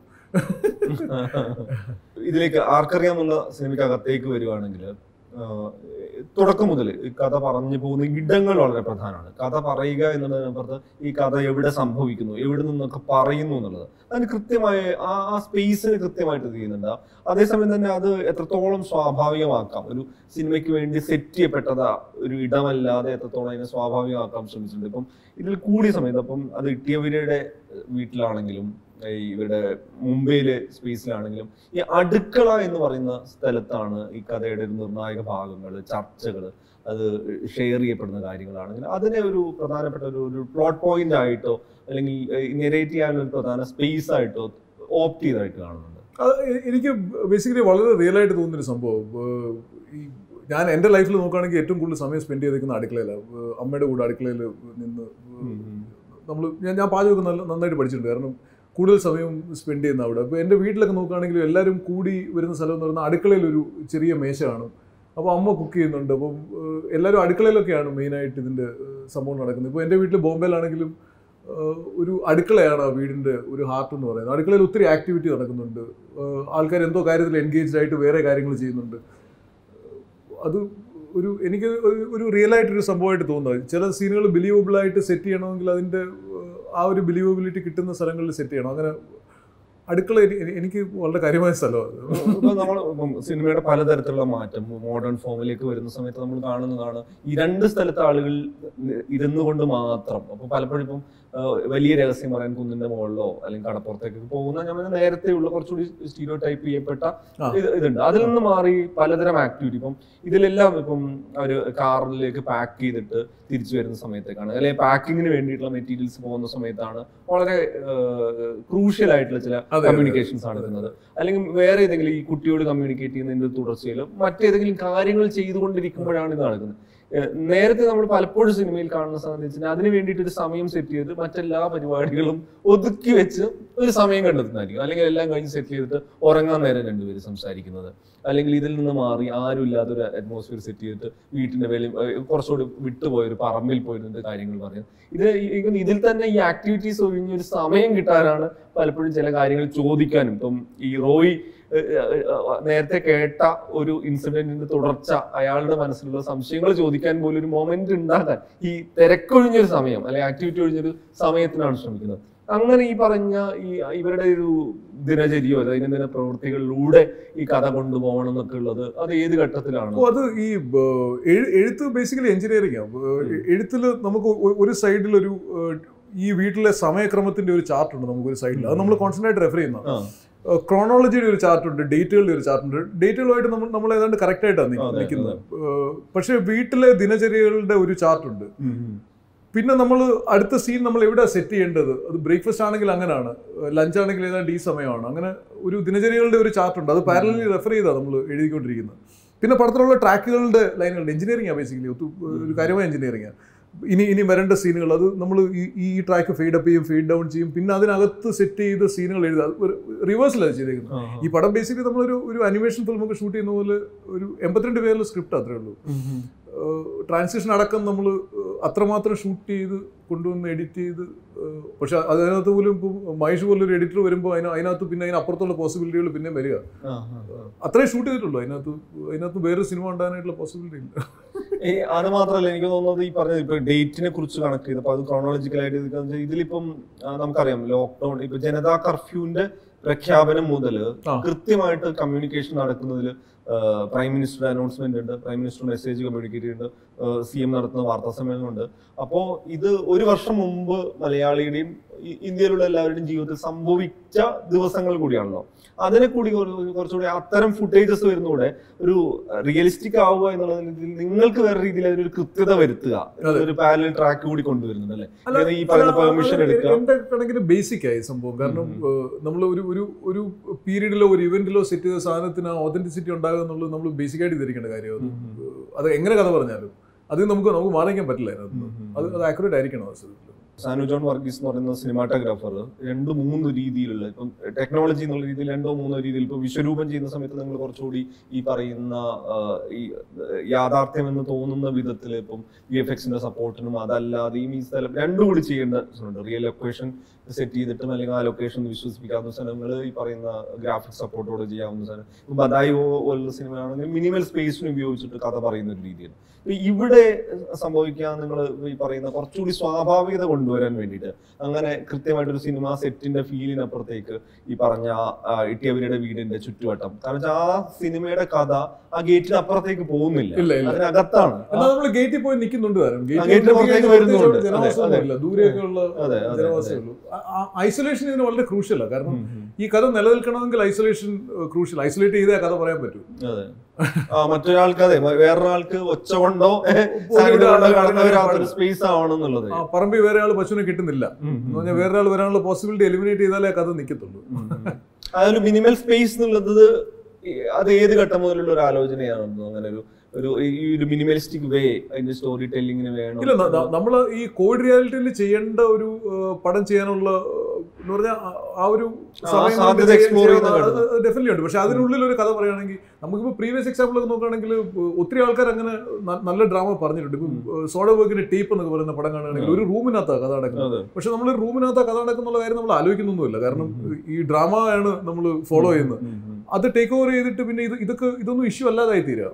ഇതിലേക്ക് ആർക്കറിയാമെന്നുള്ള സിനിമയ്ക്കകത്തേക്ക് വരുവാണെങ്കിൽ തുടക്കം മുതൽ ഈ കഥ പറഞ്ഞു പോകുന്ന ഇടങ്ങൾ വളരെ പ്രധാനമാണ് കഥ പറയുക എന്നുള്ളതിനപ്പുറത്ത് ഈ കഥ എവിടെ സംഭവിക്കുന്നു എവിടെ നിന്നൊക്കെ പറയുന്നു എന്നുള്ളത് അതിന് കൃത്യമായ ആ ആ സ്പേസിന് കൃത്യമായിട്ട് ചെയ്യുന്നുണ്ട് അതേസമയം തന്നെ അത് എത്രത്തോളം സ്വാഭാവികമാക്കാം ഒരു സിനിമയ്ക്ക് വേണ്ടി സെറ്റ് ചെയ്യപ്പെട്ടതാ ഒരു ഇടമല്ലാതെ എത്രത്തോളം അതിനെ സ്വാഭാവികമാക്കാൻ ശ്രമിച്ചിട്ടുണ്ട് ഇപ്പം ഇതിൽ കൂടിയ സമയത്ത് അപ്പം അത് ഇട്ടിയവരുടെ വീട്ടിലാണെങ്കിലും ഈ ഇവരുടെ മുംബൈയിലെ സ്പേസിലാണെങ്കിലും ഈ അടുക്കള എന്ന് പറയുന്ന സ്ഥലത്താണ് ഈ കഥയുടെ ഒരു നിർണായക ഭാഗങ്ങൾ ചർച്ചകൾ അത് ഷെയർ ചെയ്യപ്പെടുന്ന കാര്യങ്ങളാണെങ്കിൽ അതിനെ ഒരു പ്രധാനപ്പെട്ട ഒരു ഒരു പ്ലോട്ട് പോയിന്റ് ആയിട്ടോ അല്ലെങ്കിൽ നെറേറ്റ് ചെയ്യാനുള്ള ഒരു പ്രധാന സ്പേസ് ആയിട്ടോ ഓപ്റ്റ് ചെയ്തായിട്ട് കാണുന്നുണ്ട് അത് എ- എനിക്ക് ബേസിക്കലി വളരെ റിയൽ ആയിട്ട് തോന്നുന്നൊരു സംഭവം ഏഹ് ഈ ഞാൻ എൻ്റെ ലൈഫിൽ നോക്കുകയാണെങ്കിൽ ഏറ്റവും കൂടുതൽ സമയം സ്പെൻഡ് ചെയ്തേക്കുന്ന അടുക്കളയിലാണ് ഏഹ് അമ്മയുടെ കൂടെ അടുക്കളയിൽ നിന്ന് നമ്മൾ ഞാൻ ഞാൻ പാചകമൊക്കെ നല്ല നന്നായിട്ട് പഠിച്ചിട്ടുണ്ട് കാരണം കൂടുതൽ സമയം സ്പെൻഡ് ചെയ്യുന്ന അവിടെ അപ്പോൾ എൻ്റെ വീട്ടിലൊക്കെ നോക്കുകയാണെങ്കിൽ എല്ലാവരും കൂടി വരുന്ന സ്ഥലം എന്ന് പറയുന്നത് അടുക്കളയിൽ ഒരു ചെറിയ മേശ കാണും അപ്പോൾ അമ്മ കുക്ക് ചെയ്യുന്നുണ്ട് അപ്പം ഏഹ് എല്ലാവരും അടുക്കളയിലൊക്കെയാണ് മെയിനായിട്ട് ഇതിൻ്റെ ഏഹ് സംഭവം നടക്കുന്നത് ഇപ്പോൾ എൻ്റെ വീട്ടിൽ ബോംബെയിലാണെങ്കിലും ഏഹ് ഒരു അടുക്കളയാണ് ആ വീടിൻ്റെ ഒരു ഹാർട്ട് എന്ന് പറയുന്നത് അടുക്കളയിൽ ഒത്തിരി ആക്ടിവിറ്റി നടക്കുന്നുണ്ട് ആൾക്കാർ എന്തോ കാര്യത്തിൽ എൻഗേജ്ഡ് ആയിട്ട് വേറെ കാര്യങ്ങൾ ചെയ്യുന്നുണ്ട് അത് ഒരു എനിക്ക് ഒരു- ഒരു റിയൽ ആയിട്ടൊരു സംഭവമായിട്ട് തോന്നുന്നത് ചില സീനുകൾ ബിലീവബിൾ ആയിട്ട് സെറ്റ് ചെയ്യണമെങ്കിൽ അതിൻ്റെ ഏഹ്, ആ ഒരു ബിലീവബിലിറ്റി കിട്ടുന്ന സ്ഥലങ്ങളിൽ സെറ്റ് ചെയ്യണം അങ്ങനെ അടുക്കള എനി- എനി- എനിക്ക് വളരെ കാര്യമായ സ്ഥലമാണ് ഇപ്പൊ നമ്മൾ സിനിമയുടെ പലതരത്തിലുള്ള മാറ്റം മോഡേൺ ഫോമിലേക്ക് വരുന്ന സമയത്ത് നമ്മൾ കാണുന്നതാണ് ഈ രണ്ട് സ്ഥലത്തെ ആളുകൾ ഇരുന്നു കൊണ്ട് മാത്രം അപ്പൊ പലപ്പോഴും ഇപ്പം ആ, വലിയ രഹസ്യം പറയാൻ കുന്നിന്റെ മുകളിലോ അല്ലെങ്കിൽ കടപ്പുറത്തേക്ക് പോകുന്ന ഞാൻ പറഞ്ഞ നേരത്തെയുള്ള കുറച്ചുകൂടി സ്റ്റീരിയോ ടൈപ്പ് ചെയ്യപ്പെട്ട ആ. ഇത് ഇതുണ്ട് അതിൽ നിന്ന് മാറി പലതരം ആക്ടിവിറ്റി ഇപ്പം ഇതിലെല്ലാം ഇപ്പം ഒരു കാറിലേക്ക് പാക്ക് ചെയ്തിട്ട് തിരിച്ചു വരുന്ന സമയത്തേക്കാണ് അല്ലെങ്കിൽ പാക്കിങ്ങിന് വേണ്ടിയിട്ടുള്ള മെറ്റീരിയൽസ് പോകുന്ന സമയത്താണ് വളരെ ക്രൂഷ്യൽ ആയിട്ടുള്ള ചില അതെ, അതെ. കമ്മ്യൂണിക്കേഷൻസ് നടക്കുന്നത് അല്ലെങ്കിൽ വേറെ ഏതെങ്കിലും ഈ കുട്ടിയോട് കമ്മ്യൂണിക്കേറ്റ് ചെയ്യുന്നതിന്റെ തുടർച്ചയിൽ മറ്റേതെങ്കിലും കാര്യങ്ങൾ ചെയ്തുകൊണ്ടിരിക്കുമ്പോഴാണ് ഇത് നടക്കുന്നത് ഏഹ് നേരത്തെ നമ്മൾ പലപ്പോഴും സിനിമയിൽ കാണുന്ന സാധനം അതിന് വേണ്ടിയിട്ട് ഒരു സമയം സെറ്റ് ചെയ്ത് മറ്റെല്ലാ പരിപാടികളും ഒതുക്കി വെച്ച് ഒരു സമയം കണ്ടെത്തുന്നതായിരിക്കും അല്ലെങ്കിൽ എല്ലാം കഴിഞ്ഞ് സെറ്റ് ചെയ്തിട്ട് ഉറങ്ങാൻ നേരം രണ്ടുപേര് സംസാരിക്കുന്നത് അല്ലെങ്കിൽ ഇതിൽ നിന്ന് മാറി ആരും ഇല്ലാത്ത ഒരു അറ്റ്മോസ്ഫിയർ സെറ്റ് ചെയ്തിട്ട് വീട്ടിന്റെ വെളി ഏഹ് കുറച്ചുകൂടി വിട്ടുപോയ ഒരു പറമ്പിൽ പോയിരുന്നിട്ട് കാര്യങ്ങൾ പറയുന്നത് ഇത് ഈ- ഇതിൽ തന്നെ ഈ ആക്ടിവിറ്റീസ് ഒഴിഞ്ഞൊരു സമയം കിട്ടാനാണ് പലപ്പോഴും ചില കാര്യങ്ങൾ ചോദിക്കാനും ഇപ്പം ഈ റോയി ഏഹ്, ഏഹ്, ഏഹ്, നേരത്തെ കേട്ട ഒരു ഇൻസിഡന്റിന്റെ തുടർച്ച അയാളുടെ മനസ്സിലുള്ള സംശയങ്ങൾ ചോദിക്കാൻ പോലും ഒരു മൊമെന്റ് ഉണ്ടാക്കാൻ ഈ തിരക്കൊഴിഞ്ഞൊരു സമയം അല്ലെങ്കിൽ ആക്ടിവിറ്റി ഒഴിഞ്ഞൊരു സമയത്തിനാണ് ശ്രമിക്കുന്നത് അങ്ങനെ ഈ പറഞ്ഞ ഈ ഇവരുടെ ഒരു ദിനചര്യയോ ദൈനംദിന പ്രവൃത്തികളിലൂടെ ഈ കഥ കൊണ്ടുപോകണം എന്നൊക്കെ ഉള്ളത് അത് ഏത് ഘട്ടത്തിലാണ് അപ്പോൾ അത് ഈ ബ- എഴു- എഴുത്ത് ബേസിക്കലി എഞ്ചിനീയറിംഗ് ആണ് എഴുത്തിൽ നമുക്ക് ഒ- ഒരു സൈഡിൽ ഒരു ഏഹ്, ഈ വീട്ടിലെ സമയക്രമത്തിന്റെ ഒരു ചാർട്ട് ഉണ്ട് നമുക്ക് ഒരു സൈഡിൽ അത് നമ്മൾ കോൺസ്റ്റന്റ് ആയിട്ട് റെഫർ ചെയ്യുന്ന ആ, ക്രോണോളജിയുടെ ഒരു ചാർട്ട് ഉണ്ട് ഡേറ്റുകളുടെ ഒരു ചാർട്ട് ഉണ്ട് ഡേറ്റുകളുമായിട്ട് നമ്മൾ നമ്മൾ ഏതാണ്ട് കറക്റ്റ് ആയിട്ടാണ് അതെ, നിൽക്കുന്നത് ഏഹ്, പക്ഷേ വീട്ടിലെ ദിനചര്യകളുടെ ഒരു ചാർട്ട് ഉണ്ട് ഉം, ഉം. പിന്നെ നമ്മൾ അടുത്ത സീൻ നമ്മൾ എവിടെ സെറ്റ് ചെയ്യേണ്ടത് അത് ബ്രേക്ക്ഫാസ്റ്റ് ആണെങ്കിൽ അങ്ങനെയാണ് ലഞ്ച് ആണെങ്കിൽ ഏതാണ്ട് ഈ സമയമാണ് അങ്ങനെ ഒരു ദിനചര്യകളുടെ ഒരു ചാർട്ട് ഉണ്ട് അത് പാരലി റെഫർ ചെയ്താണ് നമ്മൾ എഴുതിക്കൊണ്ടിരിക്കുന്നത് പിന്നെ പടത്തിലുള്ള ട്രാക്കുകളുടെ ലൈനുകളുണ്ട് എഞ്ചിനീയറിംഗ് ആണ് ബേസിക്കലി ഒരു കാര്യമായ എഞ്ചിനീയറിംഗ് ആണ് ഇനി ഇനി വരേണ്ട സീനുകൾ അത് നമ്മൾ ഈ ഈ ട്രാക്ക് ഫെയ്ഡ് അപ്പ് ചെയ്യും ഫെയ്ഡ് ഡൗൺ ചെയ്യും പിന്നെ അതിനകത്ത് സെറ്റ് ചെയ്ത സീനുകൾ എഴുതുക അത് ഒരു റിവേഴ്സിലാണ് ചെയ്തേക്കുന്നത് ആ, ആ. ഈ പടം ബേസിക്കലി നമ്മളൊരു ഒരു അനിമേഷൻ ഫിലിമൊക്കെ ഷൂട്ട് ചെയ്യുന്ന പോലെ ഒരു എൺപത്തിരണ്ട് പേരിലെ സ്ക്രിപ്റ്റ് അത്രേ ഉള്ളൂ ഉം, ഉം. ട്രാൻസിഷൻ അടക്കം നമ്മൾ അത്രമാത്രം ഷൂട്ട് ചെയ്ത് കൊണ്ടുവന്ന് എഡിറ്റ് ചെയ്ത് ഏഹ്, പക്ഷെ അതിനകത്ത് പോലും ഇപ്പം മഹേഷ് പോലൊരു എഡിറ്റർ വരുമ്പോൾ അതിന് അതിനകത്ത് പിന്നെ അതിനപ്പുറത്തുള്ള പോസിബിലിറ്റികൾ പിന്നെ വരിക ആ, ആ, ആ. അത്രേ ഷൂട്ട് ചെയ്തിട്ടുള്ളൂ അതിനകത്ത് അതിനകത്ത് വേറൊരു സിനിമ ഉണ്ടാകാനായിട്ടുള്ള പോസിബിലിറ്റി ഇല്ല ഈ അത് മാത്രമല്ല എനിക്ക് തോന്നുന്നത് ഈ പറഞ്ഞത് ഇപ്പൊ ഡേറ്റിനെ കുറിച്ച് കണക്ക് ചെയ്തപ്പോ അത് ക്രോണോളജിക്കലായിട്ട് ഇത് ഇതിലിപ്പം ആ, നമുക്കറിയാം ലോക്ക്ഡൌൺ ഇപ്പൊ ജനതാ കർഫ്യൂവിന്റെ പ്രഖ്യാപനം മുതൽ ആ. കൃത്യമായിട്ട് കമ്മ്യൂണിക്കേഷൻ നടക്കുന്നതിൽ പ്രൈം മിനിസ്റ്റർ അനൗൺസ്മെന്റ് ഉണ്ട് പ്രൈം മിനിസ്റ്റർ മെസ്സേജ് കമ്മ്യൂണിക്കേറ്റ് ചെയ്യുന്നുണ്ട് സി എം നടത്തുന്ന വാർത്താ സമ്മേളനമുണ്ട് അപ്പോ ഇത് ഒരു വർഷം മുമ്പ് മലയാളിയുടെയും ഇ- ഇന്ത്യയിലുള്ള എല്ലാവരുടെയും ജീവിതത്തിൽ സംഭവിച്ച ദിവസങ്ങൾ കൂടിയാണല്ലോ അതിനെ കൂടി ഒരു- കുറച്ചുകൂടി അത്തരം ഫുട്ടേജസ് വരുന്നൂടെ ഒരു റിയലിസ്റ്റിക് ആവുക എന്നുള്ളതിൽ നിങ്ങൾക്ക് വേറെ രീതിയിൽ അതിനൊരു കൃത്യത വരുത്തുക ഒരു പാരലൽ ട്രാക്ക് കൂടി കൊണ്ടുവരുന്നുണ്ട് അല്ലേ ഇങ്ങനെ ഈ പറയുന്ന പെർമിഷൻ എടുക്കുക എന്റെ കണക്കിന് ബേസിക് ആയി സംഭവം കാരണം നമ്മൾ ഒരു ഒരു ഒരു പീരീഡിലോ ഒരു ഇവന്റിലോ സെറ്റ് ചെയ്ത സാധനത്തിന് ആ ഒതന്റിസിറ്റി ഉണ്ടാകുക എന്നുള്ളത് നമ്മൾ ബേസിക് ആയിട്ട് ധരിക്കേണ്ട കാര്യം അത് അത് എങ്ങനെ കഥ പറഞ്ഞാലും അത് നമുക്ക് നമുക്ക് മാറിക്കാൻ പറ്റില്ല അതിനകത്ത് അത് അത് ആക്യുറേറ്റ് ആയിരിക്കണം വാസ്തവത്തിൽ സാനു ജോൺ വർഗീസ് എന്ന് പറയുന്ന സിനിമാറ്റോഗ്രാഫർ രണ്ട് മൂന്ന് രീതിയിലുള്ള ഇപ്പം ടെക്നോളജി എന്നുള്ള രീതിയിൽ രണ്ടോ മൂന്നോ രീതിയിൽ ഇപ്പൊ വിശ്വരൂപം ചെയ്യുന്ന സമയത്ത് നിങ്ങൾ കുറച്ചുകൂടി ഈ പറയുന്ന ആ, ഈ യാഥാർത്ഥ്യം എന്ന് തോന്നുന്ന വിധത്തിൽ ഇപ്പം വി എഫ് എക്സിന്റെ സപ്പോർട്ടിനും അതല്ലാതെയും ഈ സ്ഥലം രണ്ടും കൂടി ചെയ്യേണ്ട ഉണ്ട് റിയൽ ലൊക്കേഷൻ സെറ്റ് ചെയ്തിട്ടും അല്ലെങ്കിൽ ആ ലൊക്കേഷൻ വിശ്വസിപ്പിക്കാവുന്ന സ്ഥലങ്ങൾ ഈ പറയുന്ന ഗ്രാഫിക് സപ്പോർട്ടോടെ ചെയ്യാവുന്ന സ്ഥലം ഇപ്പം ബദായി പോ- പോലുള്ള സിനിമയാണെങ്കിൽ മിനിമൽ സ്പേസിന് ഉപയോഗിച്ചിട്ട് കഥ പറയുന്ന ഒരു രീതിയാണ് ഇപ്പൊ ഇവിടെ സംഭവിക്കാൻ നിങ്ങൾ ഈ പറയുന്ന കുറച്ചുകൂടി സ്വാഭാവികത കൊണ്ടുവരാൻ വേണ്ടിയിട്ട് അങ്ങനെ കൃത്യമായിട്ടൊരു സിനിമ സെറ്റിന്റെ ഫീലിനപ്പുറത്തേക്ക് ഈ പറഞ്ഞ ആ, ഇട്ടിയവരുടെ വീടിന്റെ ചുറ്റുവട്ടം കാരണം വെച്ചാൽ ആ സിനിമയുടെ കഥ ആ ഗേറ്റിന് അപ്പുറത്തേക്ക് പോകുന്നില്ല ഇല്ല, ഇല്ല. അതിനകത്താണ് എന്നാൽ നമ്മൾ ഗേറ്റിൽ പോയി നിൽക്കുന്നുണ്ട് താരം ആ, ഗേറ്റിന് പുറത്തേക്ക് വരുന്നുണ്ട്. അതെ, ജനവാസമൊന്നുമില്ല ദൂരെയൊക്കെ ഉള്ള അതെ, അതെ, ജനവാസമേ ഉള്ളൂ ഐസൊലേഷൻ ഇതിന് വളരെ ക്രൂഷ്യലാണ് കാരണം ഈ കഥ നിലനിൽക്കണമെങ്കിൽ ഐസൊലേഷൻ ക്രൂഷ്യൽ ഐസൊലേറ്റ് ചെയ്തേ ആ കഥ പറയാൻ പറ്റൂ അതെ ആ മറ്റൊരാൾക്ക് അതെ മ- വേറൊരാൾക്ക് ഒച്ച കൊണ്ടോ ഏഹ്, പോലും സാന്നിധ്യം കൊണ്ടോ ഒരാൾ കടന്നു വരാത്തൊരു പാടില്ല. സ്പേസ് ആവണമെന്നുള്ളത് ആ പറമ്പിൽ വേറെ ആൾ പശുവിനെ കിട്ടുന്നില്ല ഉം, എന്ന് ഉം. പറഞ്ഞാൽ വേറെ ആൾ വരാനുള്ള പോസിബിലിറ്റി എലിമിനേറ്റ് ചെയ്താലേ ആ കഥ നിൽക്കത്തുള്ളൂ അതൊരു മിനിമൽ സ്പേസ് എന്നുള്ളത് ഈ- അത് ഏത് ഘട്ടം മുതലുള്ള ഒരു ആലോചനയാണെന്നോ അങ്ങനെ ഒരു ഒരു ഈ ഒരു മിനിമലിസ്റ്റിക് വേ അതിന്റെ സ്റ്റോറി ടെല്ലിങ്ങിന് വേണം ഇല്ല നമ്മൾ ഈ കോവിഡ് റിയാലിറ്റിയിൽ ചെയ്യേണ്ട ഒരു ഏഹ്, പടം ചെയ്യാനുള്ള ഏഹ്, എന്ന് പറഞ്ഞാൽ ആ- ആ ഒരു സമയം സാധ്യത കൊണ്ട് explore ചെയ്യുന്ന ഡെഫിനറ്റ്ലി ഉണ്ട് പക്ഷെ അതിനുള്ളിൽ ഒരു കഥ പറയുകയാണെങ്കിൽ നമുക്കിപ്പോൾ പ്രീവിയസ് എക്സാമ്പിൾ ഒക്കെ നോക്കുകയാണെങ്കിൽ ഏഹ്, ഒത്തിരി ആൾക്കാർ അങ്ങനെ ന- നല്ല ഡ്രാമ പറഞ്ഞിട്ടുണ്ട് ഇപ്പം സോഡ വർക്കിന്റെ ടേപ്പ് എന്നൊക്കെ പറയുന്ന പടം കാണുകയാണെങ്കിൽ ഒരു റൂമിനകത്താണ് കഥ നടക്കുന്നത് അതെ പക്ഷെ നമ്മൾ റൂമിനകത്ത് കഥ നടക്കുന്നുള്ള കാര്യം നമ്മൾ ആലോചിക്കുന്നൊന്നുമില്ല കാരണം ഈ ഡ്രാമ ആണ് നമ്മൾ ഫോളോ ചെയ്യുന്നത് ഉം, ഉം. അത് ടേക്ക് ഓവർ ചെയ്തിട്ട് പിന്നെ ഇത് ഇതൊക്കെ ഇതൊന്നും ഇഷ്യൂ അല്ലാതായി തീരുക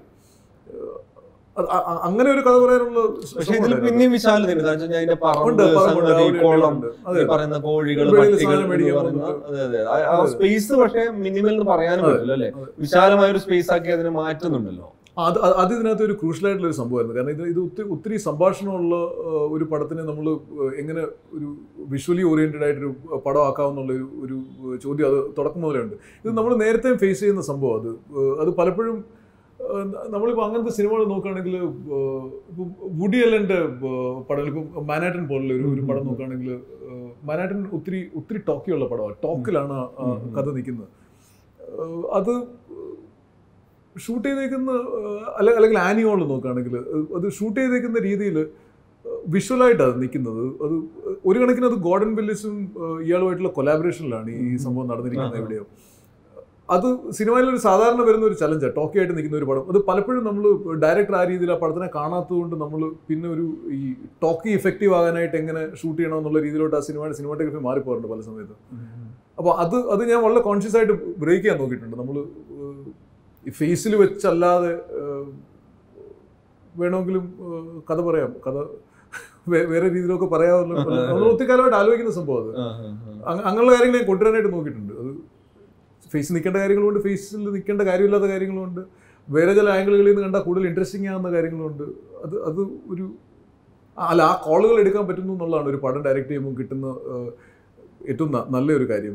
അത് അ- അ- അങ്ങനെ ഒരു കഥ പറയാനുള്ള പക്ഷെ ഇതിൽ പിന്നെയും വിശാലതയുണ്ട് കാരണം വെച്ചാൽ അതിന്റെ ഉണ്ട്, പറമ്പ് പറമ്പുണ്ട്, സംഗതി അവിടെ കോളം ഉണ്ട്. ഈ അതെ പറയുന്ന കോഴികൾ വെളിയിൽ പട്ടികൾ സാധനം എന്ന് മേടിക്കാൻ പറയുന്ന പോകുന്നത്. അതെ അതെ ആ- ആ സ്പേസ് പക്ഷെ മിനിമൽ എന്ന് പറയാനും അതെ. പറ്റില്ല അല്ലെ വിശാലമായ ഒരു സ്പേസ് ആക്കി അതിനെ മാറ്റുന്നുണ്ടല്ലോ അത് അത് അത് ഇതിനകത്ത് ഒരു ക്രൂഷ്യലായിട്ടുള്ള ഒരു സംഭവമായിരുന്നു കാരണം ഇത് ഇത് ഒത്തിരി ഒത്തിരി സംഭാഷണമുള്ള ആ, ഒരു പടത്തിനെ നമ്മൾ എങ്ങനെ ഒരു വിഷ്വലി ഓറിയന്റഡ് ആയിട്ടൊരു പടം ആക്കാമെന്നുള്ള ഒരു ഒരു ചോദ്യം അത് തുടക്കം മുതലേ ഉണ്ട് ഇത് നമ്മൾ നേരത്തെ ഫേസ് ചെയ്യുന്ന സംഭവം അത് ആ, അത് പലപ്പോഴും ആ, നമ്മളിപ്പോൾ അങ്ങനത്തെ സിനിമകൾ നോക്കുകയാണെങ്കിൽ ഇപ്പം വുഡി അല്ലൻ്റെ പടം ഇപ്പം മാനാറ്റൻ പോലുള്ള ഒരു ഒരു പടം നോക്കുകയാണെങ്കിൽ മാനാറ്റൻ ഒത്തിരി ഒത്തിരി ടോക്കിയുള്ള പടമാണ് ടോക്കിലാണ് ആ- ആ ഉം. കഥ നിൽക്കുന്നത് ആ, അത് ഷൂട്ട് ചെയ്തേക്കുന്ന ആ, അല്ല അല്ലെങ്കിൽ ആനിയോൾ നോക്കുകയാണെങ്കിൽ അത് ഷൂട്ട് ചെയ്തേക്കുന്ന രീതിയിൽ വിഷ്വലായിട്ടാണ് നിൽക്കുന്നത് അത് ഒരു കണക്കിന് അത് ഗോർഡൻ വില്ലിസും ആ, ഇയാളുമായിട്ടുള്ള കൊലാബറേഷനിലാണ് ഈ സംഭവം നടന്നിരിക്കുന്നത് ആഹാ. എവിടെയോ അത് സിനിമയിൽ ഒരു സാധാരണ വരുന്ന ഒരു ചലഞ്ചാണ് ടോക്കിയായിട്ട് നിൽക്കുന്ന ഒരു പടം അത് പലപ്പോഴും നമ്മൾ ഡയറക്ടർ ആ രീതിയിൽ ആ പടത്തിനെ കാണാത്തത് കൊണ്ട് നമ്മൾ പിന്നെ ഒരു ഈ ടോക്കി ഇഫക്റ്റീവ് ആകാനായിട്ട് എങ്ങനെ ഷൂട്ട് ചെയ്യണം എന്നുള്ള രീതിയിലോട്ട് ആ സിനിമയുടെ സിനിമാറ്റോഗ്രഫി മാറിപ്പോറുണ്ട് പല സമയത്ത് അപ്പോൾ അത് അത് ഞാൻ വളരെ കോൺഷ്യസ് ആയിട്ട് ബ്രേക്ക് ചെയ്യാൻ നോക്കിയിട്ടുണ്ട് നമ്മൾ ഈ ഫേസിൽ വെച്ചല്ലാതെ ഏഹ്, വേണമെങ്കിലും ഏഹ്, കഥ പറയാം കഥ വേ- വേറെ രീതിയിലൊക്കെ പറയാമല്ലോ നമ്മൾ ഒത്തിരി കാലമായിട്ട് ആലോചിക്കുന്ന സംഭവം അത് അങ്ങ- അങ്ങനെയുള്ള കാര്യങ്ങൾ ഞാൻ കൊണ്ടുവരാനായിട്ട് നോക്കിയിട്ടുണ്ട് അത് ഫേസിൽ നിൽക്കേണ്ട കാര്യങ്ങളുണ്ട് ഫേസിൽ നിൽക്കേണ്ട കാര്യമില്ലാത്ത കാര്യങ്ങളുണ്ട് വേറെ ചില ആംഗിളുകളിൽ നിന്ന് കണ്ടാൽ കൂടുതൽ ഇൻട്രസ്റ്റിംഗ് ആവുന്ന കാര്യങ്ങളുണ്ട് അത് അത് ഒരു അല്ല ആ കോളുകൾ എടുക്കാൻ പറ്റുന്നു എന്നുള്ളതാണ് ഒരു പടം ഡയറക്റ്റ് ചെയ്യുമ്പോൾ കിട്ടുന്ന ഏഹ്, ഏറ്റവും ന- നല്ലൊരു കാര്യം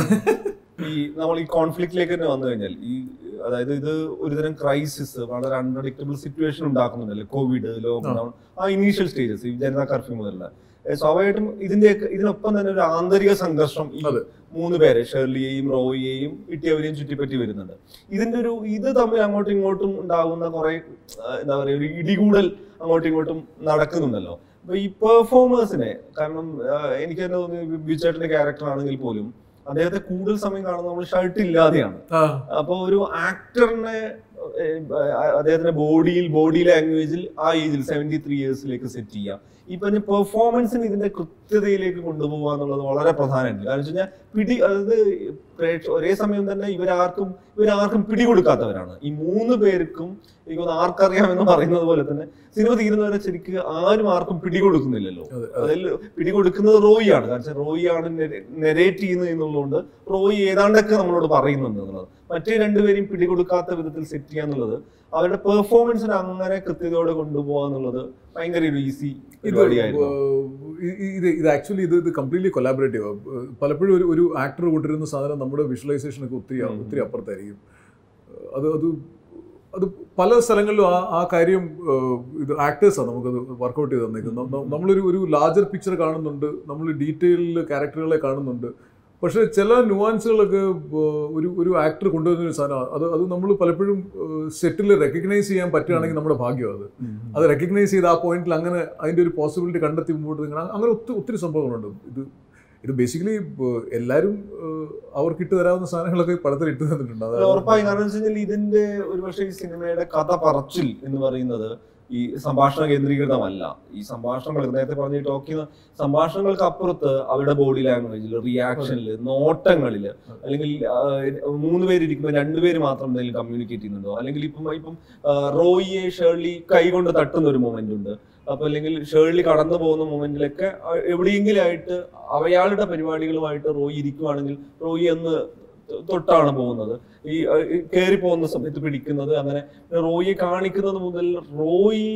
ഈ നമ്മൾ ഈ കോൺഫ്ലിക്റ്റിലേക്ക് തന്നെ വന്നു കഴിഞ്ഞാൽ ഈ അതായത് ഇത് ഒരുതരം ക്രൈസിസ് വളരെ അൺപ്രഡിക്റ്റബിൾ സിറ്റുവേഷൻ ഉണ്ടാക്കുന്നുണ്ടല്ലോ കോവിഡ് ലോക്ക്ഡൌൺ ആ ഇനീഷ്യൽ സ്റ്റേജസ് ഈ ജനതാ കർഫ്യൂ മുതലുള്ള ഏഹ് സ്വാഭാവികമായിട്ടും ഇതിന്റെ ഇതിനൊപ്പം തന്നെ ഒരു ആന്തരിക സംഘർഷം ഈ അതെ. മൂന്ന് പേരെ ഷേർലിയെയും റോയിയെയും ഇട്ടിയവരെയും ചുറ്റിപ്പറ്റി വരുന്നുണ്ട് ഇതിന്റെ ഒരു ഇത് തമ്മിൽ അങ്ങോട്ടും ഇങ്ങോട്ടും ഉണ്ടാകുന്ന കുറെ എന്താ പറയുക ഒരു ഇടികൂടൽ അങ്ങോട്ടും ഇങ്ങോട്ടും നടക്കുന്നുണ്ടല്ലോ അപ്പൊ ഈ പെർഫോമേഴ്സിനെ കാരണം ആ, എനിക്ക് തന്നെ തോന്നുന്നു ബിച്ചേട്ടന്റെ ക്യാരക്ടർ ആണെങ്കിൽ പോലും അദ്ദേഹത്തെ കൂടുതൽ സമയം കാണുന്നത് നമ്മൾ ഷർട്ട് ഇല്ലാതെയാണ് ആ അപ്പൊ ഒരു ആക്ടറിനെ അദ്ദേഹത്തിന്റെ ബോഡിയിൽ ബോഡി ലാംഗ്വേജിൽ ആ ഏജിൽ സെവന്റി ത്രീ ഇയേഴ്സിലേക്ക് സെറ്റ് ചെയ്യാം ഈ പറഞ്ഞ പെർഫോമൻസിന് ഇതിന്റെ കൃത്യതയിലേക്ക് കൊണ്ടുപോകുക എന്നുള്ളത് വളരെ പ്രധാനമുണ്ട് കാരണം വെച്ച് കഴിഞ്ഞാൽ പിടി അതായത് പ്രേക്ഷ ഒരേ സമയം തന്നെ ഇവരാർക്കും ഇവരാർക്കും പിടികൊടുക്കാത്തവരാണ് ഈ മൂന്ന് പേർക്കും എനിക്ക് തോന്നുന്നു ആർക്കറിയാമെന്ന് പറയുന്നത് പോലെ തന്നെ സിനിമ തീരുന്നവരെ ശരിക്ക് ആരും ആർക്കും പിടികൊടുക്കുന്നില്ലല്ലോ അതെ അതിൽ പിടികൊടുക്കുന്നത് റോയി ആണ് കാരണം റോയി ആണ് നെരേറ്റ് ചെയ്യുന്നത് എന്നുള്ളതുകൊണ്ട് റോയി ഏതാണ്ടൊക്കെ നമ്മളോട് പറയുന്നുണ്ട് എന്നുള്ളത് മറ്റേ രണ്ടുപേരെയും പിടികൊടുക്കാത്ത വിധത്തിൽ സെറ്റ് ചെയ്യുക എന്നുള്ളത് അവരുടെ പെർഫോമൻസിന് അങ്ങനെ കൃത്യതയോടെ കൊണ്ടുപോകുക എന്നുള്ളത് ഭയങ്കര ഒരു ഈസി ഇത് പരിപാടിയായിരുന്നു ഏഹ് ഇ- ഇത് ഇത് ആക്ച്വലി ഇത് ഇത് കംപ്ലീറ്റ്ലി കൊലാബറേറ്റീവ് പലപ്പോഴും ഒരു ഒരു ആക്ടർ കൊണ്ടുവരുന്ന സാധനം നമ്മുടെ വിഷ്വലൈസേഷനൊക്കെ ഒത്തിരി ഉം. ഒത്തിരി അപ്പുറത്തായിരിക്കും ഏഹ് അത് അത് അത് പല സ്ഥലങ്ങളിലും ആ ആ കാര്യം ഏഹ് ഇത് ആക്ടേഴ്സാണ് നമുക്കത് വർക്കൗട്ട് ചെയ്ത് തന്നേക്കുന്നത് ന- ന- നമ്മളൊരു ഒരു ലാർജർ പിക്ചർ കാണുന്നുണ്ട് നമ്മൾ ഡീറ്റെയിലിൽ ക്യാരക്ടറുകളെ കാണുന്നുണ്ട് പക്ഷേ ചില നുവാൻസുകളൊക്കെ ഏഹ് ഒരു ഒരു ആക്ടർ കൊണ്ടുവരുന്ന ഒരു സാധനം അത് അത് നമ്മൾ പലപ്പോഴും സെറ്റിൽ റെക്കഗ്നൈസ് ചെയ്യാൻ പറ്റുകയാണെങ്കിൽ നമ്മുടെ ഭാഗ്യം അത് അത് റെക്കഗ്നൈസ് ചെയ്ത് ആ പോയിന്റിൽ അങ്ങനെ അതിന്റെ ഒരു പോസിബിലിറ്റി കണ്ടെത്തി മുമ്പോട്ട് നിൽക്കണം അങ്ങനെ ഒത്തിരി ഒത്തിരി സംഭവങ്ങളുണ്ട് ഇത് ഇത് ബേസിക്കലി എല്ലാവരും ഏഹ്, അവർക്ക് ഇട്ട് തരാവുന്ന സാധനങ്ങളൊക്കെ ഈ പടത്തിൽ ഇട്ട് തന്നിട്ടുണ്ട് അല്ല, അതായത് ഉറപ്പായും കാരണം വെച്ച് കഴിഞ്ഞാൽ ഇതിന്റെ ഒരുപക്ഷെ ഈ സിനിമയുടെ കഥ പറച്ചിൽ എന്ന് പറയുന്നത് ഈ സംഭാഷണ കേന്ദ്രീകൃതമല്ല ഈ സംഭാഷണങ്ങൾ നേരത്തെ പറഞ്ഞ ടോക്കിയ സംഭാഷണങ്ങൾക്ക് അപ്പുറത്ത് അവരുടെ ബോഡി ലാംഗ്വേജിൽ റിയാക്ഷനിൽ നോട്ടങ്ങളിൽ അല്ലെങ്കിൽ ആ, മൂന്ന് പേര് ഇരിക്കുമ്പോൾ രണ്ടുപേര് മാത്രം എന്തെങ്കിലും കമ്മ്യൂണിക്കേറ്റ് ചെയ്യുന്നുണ്ടോ അല്ലെങ്കിൽ ഇപ്പം ഇപ്പം ആ, റോയിയെ ഷേർലി കൈ കൊണ്ട് തട്ടുന്ന ഒരു മൊമെന്റ് ഉണ്ട് അപ്പൊ അല്ലെങ്കിൽ ഷേർലി കടന്നു പോകുന്ന മൊമെന്റിലൊക്കെ എവിടെയെങ്കിലും ആയിട്ട് അവയാളുടെ പരിപാടികളുമായിട്ട് റോയി ഇരിക്കുവാണെങ്കിൽ റോയി എന്ന് തൊട്ടാണ് പോകുന്നത് ഈ കയറി പോകുന്ന സമയത്ത് പിടിക്കുന്നത് അങ്ങനെ റോയിയെ കാണിക്കുന്നത് മുതൽ റോയി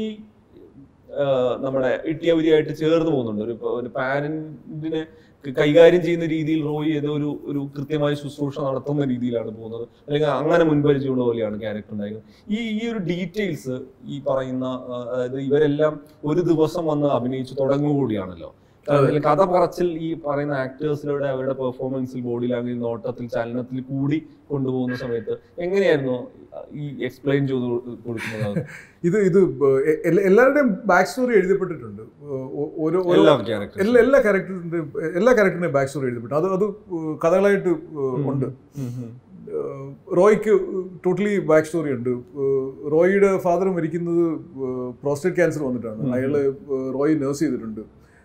ആ, നമ്മുടെ ഇട്ടിയവരിയായിട്ട് ചേർന്ന് പോകുന്നുണ്ട് ഒരു ഒരു പാരന്റിനെ കൈകാര്യം ചെയ്യുന്ന രീതിയിൽ റോയി ഏതോ ഒരു ഒരു കൃത്യമായ ശുശ്രൂഷ നടത്തുന്ന രീതിയിലാണ് പോകുന്നത് അല്ലെങ്കിൽ അങ്ങനെ മുൻപരിചയമുള്ള പോലെയാണ് ക്യാരക്ടർ ഉണ്ടായിരുന്നത് ഈ ഈ ഒരു ഡീറ്റെയിൽസ് ഈ പറയുന്ന ആ, അതായത് ഇവരെല്ലാം ഒരു ദിവസം വന്ന് അഭിനയിച്ച് തുടങ്ങുകൂടിയാണല്ലോ അതിൽ കഥ പറച്ചിൽ ഈ പറയുന്ന ആക്ടേഴ്സിലൂടെ അവരുടെ പെർഫോമൻസിൽ ബോഡി ലാംഗ്വേജ് നോട്ടത്തിൽ ചലനത്തിൽ കൂടി കൊണ്ടുപോകുന്ന സമയത്ത് എങ്ങനെയായിരുന്നു ഈ എക്സ്പ്ലെയിൻ ചെയ്ത് കൊടുക്കുന്നത് അത്? ഇത് ഇത് എ- എല്ല- എല്ലാവരുടെയും ബാക്ക് സ്റ്റോറി എഴുതപ്പെട്ടിട്ടുണ്ട് ഏഹ്, ഓ- ഓരോ ഓരോ എല്ലാ characters. എല്ലാ എല്ലാ ക്യാരക്ടറിന്റെയും എല്ലാ ക്യാരക്ടറിന്റെയും ബാക്ക് സ്റ്റോറി എഴുതപ്പെട്ടു അത് അത് ഏഹ്, കഥകളായിട്ട് ഏഹ്, ഉണ്ട് ഉം, ഉം. ഏഹ് റോയ്ക്ക് ടോട്ടലി ബാക്ക് സ്റ്റോറി ഉണ്ട് ഏഹ് റോയിയുടെ ഫാദർ മരിക്കുന്നത് പ്രോസ്റ്റേറ്റ് ക്യാൻസർ വന്നിട്ടാണ് ഉം. അയാള് ഏഹ് റോയി നേഴ്സ് ചെയ്തിട്ടുണ്ട്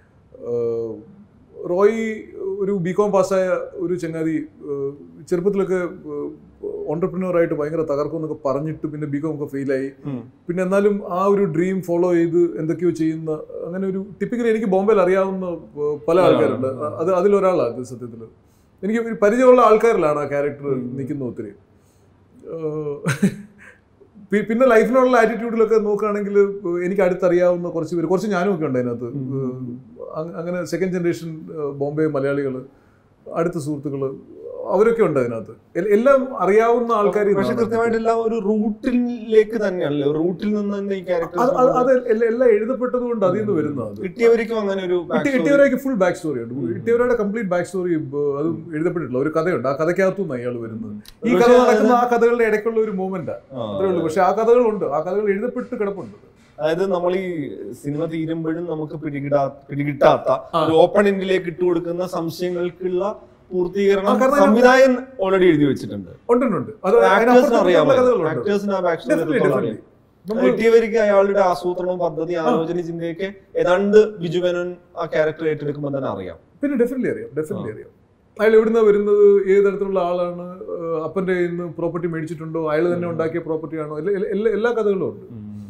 ഏഹ് റോയി ഒരു ബി കോം പാസ്സായ ഒരു ചങ്ങാതി ഏഹ് ചെറുപ്പത്തിലൊക്കെ ഓണ്ടർപ്രിനർ ആയിട്ട് ഭയങ്കര തകർക്കും എന്നൊക്കെ പറഞ്ഞിട്ട് പിന്നെ ബി കോം ഒക്കെ ഫെയിലായി ഉം. പിന്നെ എന്നാലും ആ ഒരു ഡ്രീം ഫോളോ ചെയ്ത് എന്തൊക്കെയോ ചെയ്യുന്ന അങ്ങനെ ഒരു ടിപ്പിക്കലി എനിക്ക് ബോംബെയിൽ അറിയാവുന്ന ഏഹ് പല ആൾക്കാരുണ്ട് ഉം. അത് അതിലൊരാളാണ് ഇത് സത്യത്തിൽ എനിക്ക് ഒരു പരിചയമുള്ള ആൾക്കാരിലാണ് ആ ക്യാരക്ടർ ഉം. നിൽക്കുന്ന ഒത്തിരി ഏഹ് പി- പിന്നെ ലൈഫിനുള്ള ആറ്റിറ്റ്യൂഡിലൊക്കെ നോക്കുകയാണെങ്കിൽ എനിക്ക് അടുത്തറിയാവുന്ന കുറച്ച് പേര് കുറച്ച് ഞാനും ഒക്കെ ഉണ്ട് അതിനകത്ത് അങ്- അങ്ങനെ സെക്കൻഡ് ജനറേഷൻ ബോംബെ മലയാളികൾ അടുത്ത സുഹൃത്തുക്കൾ അവരൊക്കെ ഉണ്ട് അതിനകത്ത് എൽ- എല്ലാം അറിയാവുന്ന ആൾക്കാർ പക്ഷെ കൃത്യമായിട്ടില്ല ഒരു റൂട്ടിലേക്ക് തന്നെയാണല്ലോ റൂട്ടിൽ നിന്ന് തന്നെ ഈ അത് ക്യാരക്ടർ അത് അത് എല്ലാം- എല്ലാം എഴുതപ്പെട്ടത് കൊണ്ട് അതിൽ നിന്ന് വരുന്നത് കിട്ടിയവർക്കും അങ്ങനെ ഒരു കിട്ടി കിട്ടിയവരൊക്കെ ഫുൾ ബാക്ക് സ്റ്റോറി ഉണ്ട് കിട്ടിയവരുടെ കംപ്ലീറ്റ് ബാക്ക് സ്റ്റോറി അത് എഴുതപ്പെട്ടിട്ടില്ല ഒരു കഥയുണ്ട് ആ കഥയ്ക്കകത്തുനിന്ന് അയാൾ വരുന്നത് ഈ കഥ നടക്കുന്ന ആ കഥകളുടെ ഇടയ്ക്കുള്ള ഒരു മൂവ്മെന്റ് അത്രേ ഉള്ളൂ പക്ഷെ ആ കഥകളുണ്ട് ആ കഥകൾ എഴുതപ്പെട്ട് കിടപ്പുണ്ട് അതായത് നമ്മൾ ഈ സിനിമ തീരുമ്പോഴും നമുക്ക് പിടികിടാ പിടികിട്ടാത്ത ഒരു ഓപ്പൺ എൻഡിലേക്ക് ഇട്ട് കൊടുക്കുന്ന സംശയങ്ങൾക്കുള്ള പൂർത്തീകരണം ആ, കാരണം സംവിധായകൻ ഓൾറെഡി എഴുതി വെച്ചിട്ടുണ്ട് ഉണ്ട് ഉണ്ട് ഉണ്ട് അത് ആക്ടേഴ്സിന് അതിനപ്പുറത്തുള്ള അറിയാമോ കഥകളുണ്ട് ആക്ടേഴ്സിന് ആ ബാക്ക് Definitely, definitely. നമ്മൾ കിട്ടിയവർക്ക് അയാളുടെ ആസൂത്രണവും പദ്ധതി ആലോചന ചിന്തയൊക്കെ ഏതാണ്ട് ബിജു മേനോൻ ആ ക്യാരക്ടർ ഏറ്റെടുക്കുമ്പോൾ തന്നെ അറിയാം പിന്നെ ഡെഫിനറ്റ്ലി അറിയാം ഡെഫിനറ്റ്ലി അറിയാം അയാൾ എവിടുന്ന വരുന്നത് ഏത് തരത്തിലുള്ള ആളാണ് ഏഹ് അപ്പന്റെ കയ്യിൽ നിന്ന് പ്രോപ്പർട്ടി മേടിച്ചിട്ടുണ്ടോ അയാൾ തന്നെ ഉണ്ടാക്കിയ പ്രോപ്പർട്ടി ആണോ എല്ലാ- എല്ലാ എല്ലാ കഥകളും ഉണ്ട്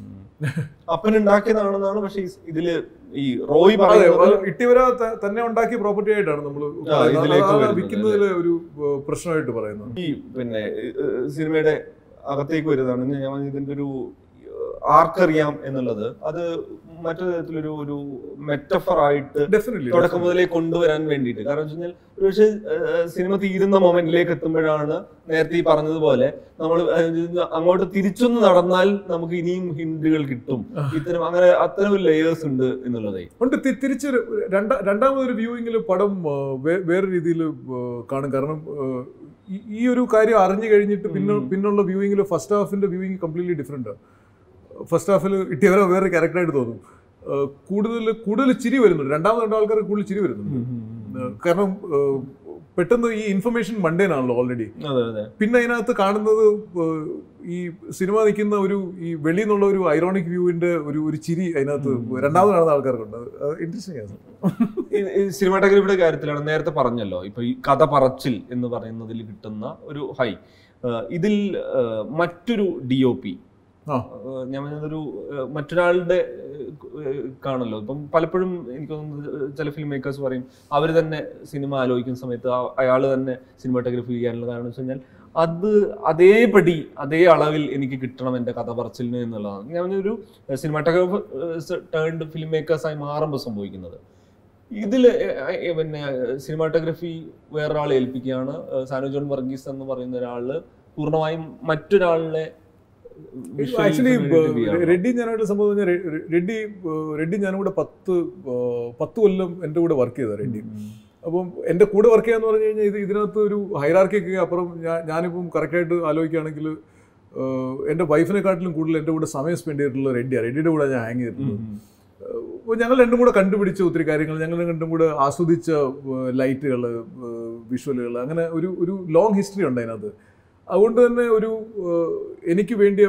അപ്പൻ ഉണ്ടാക്കിയതാണെന്നാണ് പക്ഷെ ഈ- ഇതില് ഈ റോയ് അതെ പറയുന്നത് അത് ഇട്ടിവര ത- തന്നെ ഉണ്ടാക്കിയ പ്രോപ്പർട്ടി ആയിട്ടാണ് നമ്മൾ ഇതിലേക്ക് വരുന്നത് വിൽക്കുന്നതിൽ ഒരു ഏഹ് പ്രശ്നമായിട്ട് പറയുന്നത് ഈ പിന്നെ ഏഹ്, സിനിമയുടെ അകത്തേക്ക് വരുന്നതാണ് ഞാൻ ഇതിന്റെ ഒരു ആർക്കറിയാം എന്നുള്ളത് അത് മറ്റൊരു തരത്തിലൊരു ഒരു മെറ്റഫർ ആയിട്ട് ഡെഫിനറ്റ്ലി തുടക്കം മുതലേ കൊണ്ടുവരാൻ വേണ്ടിയിട്ട് കാരണം വെച്ച് കഴിഞ്ഞാൽ ഒരുപക്ഷെ ഏഹ്, സിനിമ തീരുന്ന മൊമെന്റിലേക്ക് എത്തുമ്പോഴാണ് നേരത്തെ ഈ പറഞ്ഞതുപോലെ നമ്മൾ അങ്ങോട്ട് തിരിച്ചൊന്ന് നടന്നാൽ നമുക്ക് ഇനിയും ഹിന്റുകൾ കിട്ടും ഇത്തരം അങ്ങനെ അത്തരം ലെയേഴ്സ് ഉണ്ട് എന്നുള്ളതേ ഉണ്ട് തി- തിരിച്ചൊരു രണ്ടാ രണ്ടാമതൊരു വ്യൂവിങ്ങിൽ പടം ആ, വേ- വേറെ രീതിയിൽ കാണും കാരണം ആ, ഈ- ഈ ഒരു കാര്യം അറിഞ്ഞു കഴിഞ്ഞിട്ട് പിന്നെ പിന്നുള്ള വ്യൂവിങ്ങിൽ ഫസ്റ്റ് ഹാഫിന്റെ വ്യൂവിങ് കംപ്ലീറ്റ്ലി ഡിഫറെന്റ് ഫസ്റ്റ് ഹാഫിൽ ഇട്ടിയവരെ വേറെ ക്യാരക്ടറായിട്ട് തോന്നും ആ, കൂടുതൽ കൂടുതൽ ചിരി വരുന്നുണ്ട് രണ്ടാമത് രണ്ടു ആൾക്കാർ കൂടുതൽ ചിരി വരുന്നുണ്ട് ആ, കാരണം ആ, പെട്ടെന്ന് ഈ ഇൻഫർമേഷൻ മണ്ടേനാണല്ലോ ഓൾറെഡി അതെ അതെ പിന്നെ അതിനകത്ത് കാണുന്നത് ഏഹ്, ഈ സിനിമ നിൽക്കുന്ന ഒരു ഈ വെളിയിൽ നിന്നുള്ള ഒരു ഐറോണിക് വ്യൂവിന്റെ ഒരു ഒരു ചിരി അതിനകത്ത് രണ്ടാമത് കാണുന്ന ആൾക്കാർക്കുണ്ട് ഇൻട്രസ്റ്റിംഗ് ആണ് ഈ- ഈ സിനിമാറ്റോഗ്രഫിയുടെ കാര്യത്തിലാണ് നേരത്തെ പറഞ്ഞല്ലോ ഇപ്പൊ ഈ കഥ പറച്ചിൽ എന്ന് പറയുന്നതിൽ കിട്ടുന്ന ഒരു ഹൈ ഇതിൽ ആ, മറ്റൊരു ഡി ഒ പി ആ. ഞാൻ പറഞ്ഞതൊരു ആ, മറ്റൊരാളുടെ ആ, കാണല്ലോ ഇപ്പം പലപ്പോഴും എനിക്ക് തോന്നുന്നത് ചില ഫിലിം മേക്കേഴ്സ് പറയും അവർ തന്നെ സിനിമ ആലോചിക്കുന്ന സമയത്ത് അയാൾ തന്നെ സിനിമാറ്റോഗ്രഫി ചെയ്യാനുള്ള കാരണം വെച്ച് കഴിഞ്ഞാൽ അത് അതേപടി അതേ അളവിൽ എനിക്ക് കിട്ടണം എൻ്റെ കഥ പറച്ചിലിന് എന്നുള്ളതാണ് ഞാൻ പറഞ്ഞ ഒരു സിനിമാറ്റോഗ്രാഫർ ടേൺഡ് ഫിലിം മേക്കേഴ്സായി മാറുമ്പോൾ സംഭവിക്കുന്നത് ഇതിൽ പിന്നെ സിനിമാറ്റോഗ്രഫി വേറൊരാളെ ഏൽപ്പിക്കുകയാണ് ഏഹ് സാനു ജോൺ വർഗീസ് എന്ന് പറയുന്ന ഒരാള് പൂർണ്ണമായും മറ്റൊരാളിനെ visuals ആക്ച്വലി വേണ്ടിയിട്ട് ചെയ്യാണ്. റെഡ്ഡി ഞാനായിട്ട് സംഭവം പറഞ്ഞാൽ റെ- റെഡ്ഡി ഏഹ്, റെഡ്ഡി ഞാനും കൂടെ പത്ത് ഏഹ്, പത്ത് കൊല്ലം എൻ്റെ കൂടെ വർക്ക് ചെയ്ത റെഡ്ഡി അപ്പം എൻ്റെ കൂടെ വർക്ക് ചെയ്യാന്ന് പറഞ്ഞു കഴിഞ്ഞാൽ ഇത് ഇതിനകത്ത് ഒരു ഹൈറാർക്കിക്ക് അപ്പുറം ഞാൻ ഞാനിപ്പം കറക്റ്റായിട്ട് ആലോചിക്കുകയാണെങ്കിൽ ഏഹ്, എൻ്റെ വൈഫിനെക്കാട്ടിലും കൂടുതൽ എൻ്റെ കൂടെ സമയം സ്പെൻഡ് ചെയ്തിട്ടുള്ള റെഡ്ഡിയാണ് റെഡ്ഡിയുടെ കൂടെ ഞാൻ ഹാങ് ചെയ്തിട്ടുള്ളത് അപ്പോൾ ഞങ്ങൾ രണ്ടും കൂടെ കണ്ടുപിടിച്ച ഒത്തിരി കാര്യങ്ങൾ ഞങ്ങൾ രണ്ടും കൂടെ ആസ്വദിച്ച ലൈറ്റുകൾ വിഷ്വലുകൾ അങ്ങനെ ഒരു ഒരു ലോങ് ഹിസ്റ്ററി ഉണ്ട് അതിനകത്ത് അതുകൊണ്ട് തന്നെ ഒരു ഏഹ്, എനിക്ക് വേണ്ടിയ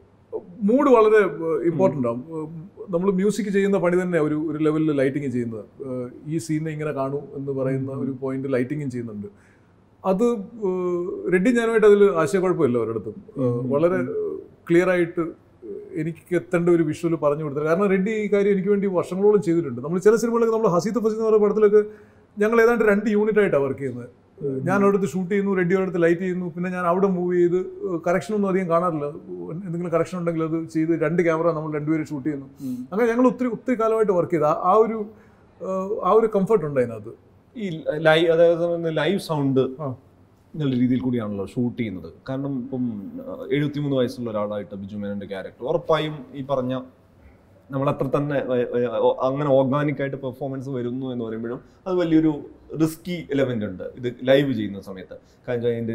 മൂഡ് വളരെ ഇമ്പോർട്ടൻ്റ് ആണ് നമ്മൾ മ്യൂസിക് ചെയ്യുന്ന പണി തന്നെ ഒരു ഒരു ലെവലിൽ ലൈറ്റിങ് ചെയ്യുന്നത് ഏഹ്, ഈ സീനെ ഇങ്ങനെ കാണൂ എന്ന് പറയുന്ന ഒരു പോയിന്റ് ലൈറ്റിങ്ങും ചെയ്യുന്നുണ്ട് അത് ഏഹ്, റെഡ്ഡി ഞാനുമായിട്ട് അതിൽ ആശയക്കുഴപ്പമില്ല ഒരിടത്തും ഏഹ്, വളരെ ക്ലിയർ ആയിട്ട് എനിക്ക് എത്തേണ്ട ഒരു വിഷ്വൽ പറഞ്ഞു കൊടുത്തത് കാരണം റെഡ്ഡി ഈ കാര്യം എനിക്ക് വേണ്ടി വർഷങ്ങളോളം ചെയ്തിട്ടുണ്ട് നമ്മൾ ചില സിനിമകളൊക്കെ നമ്മൾ ഹസീത്ത് ഫസീത്ത് എന്ന് പറയുന്ന പടത്തിലൊക്കെ ഞങ്ങൾ ഏതാണ്ട് രണ്ട് യൂണിറ്റ് ആയിട്ടാണ് വർക്ക് ചെയ്യുന്നത് ഞാൻ ഒരിടത്ത് ഷൂട്ട് ചെയ്യുന്നു റെഡി ഒരിടത്ത് ലൈറ്റ് ചെയ്യുന്നു പിന്നെ ഞാൻ അവിടെ മൂവ് ചെയ്ത് കറക്ഷൻ ഒന്നും അധികം കാണാറില്ല എന്തെങ്കിലും കറക്ഷൻ ഉണ്ടെങ്കിൽ അത് ചെയ്ത് രണ്ട് ക്യാമറ നമ്മൾ രണ്ടുപേരും ഷൂട്ട് ചെയ്യുന്നു അങ്ങനെ ഞങ്ങൾ ഒത്തിരി ഒത്തിരി കാലമായിട്ട് വർക്ക് ചെയ്ത് ആ- ആ ഒരു ഏഹ്, ആ ഒരു കംഫർട്ട് ഉണ്ട് അതിനകത്ത് ഈ ലൈവ് അതായത് ലൈവ് സൗണ്ട് ആ. എന്നുള്ള രീതിയിൽ കൂടിയാണല്ലോ ഷൂട്ട് ചെയ്യുന്നത് കാരണം ഇപ്പം എഴുപത്തിമൂന്ന് വയസ്സുള്ള ഒരാളായിട്ട് ബിജു മേനോന്റെ ക്യാരക്ടർ ഉറപ്പായും ഈ പറഞ്ഞ നമ്മൾ അത്ര തന്നെ ഏർ, ഏർ, അങ്ങനെ ഓർഗാനിക് ആയിട്ട് പെർഫോമൻസ് വരുന്നു എന്ന് പറയുമ്പോഴും അത് വലിയൊരു റിസ്കി എലമെന്റ് ഉണ്ട് ഇത് ലൈവ് ചെയ്യുന്ന സമയത്ത് കാരണം അതിന്റെ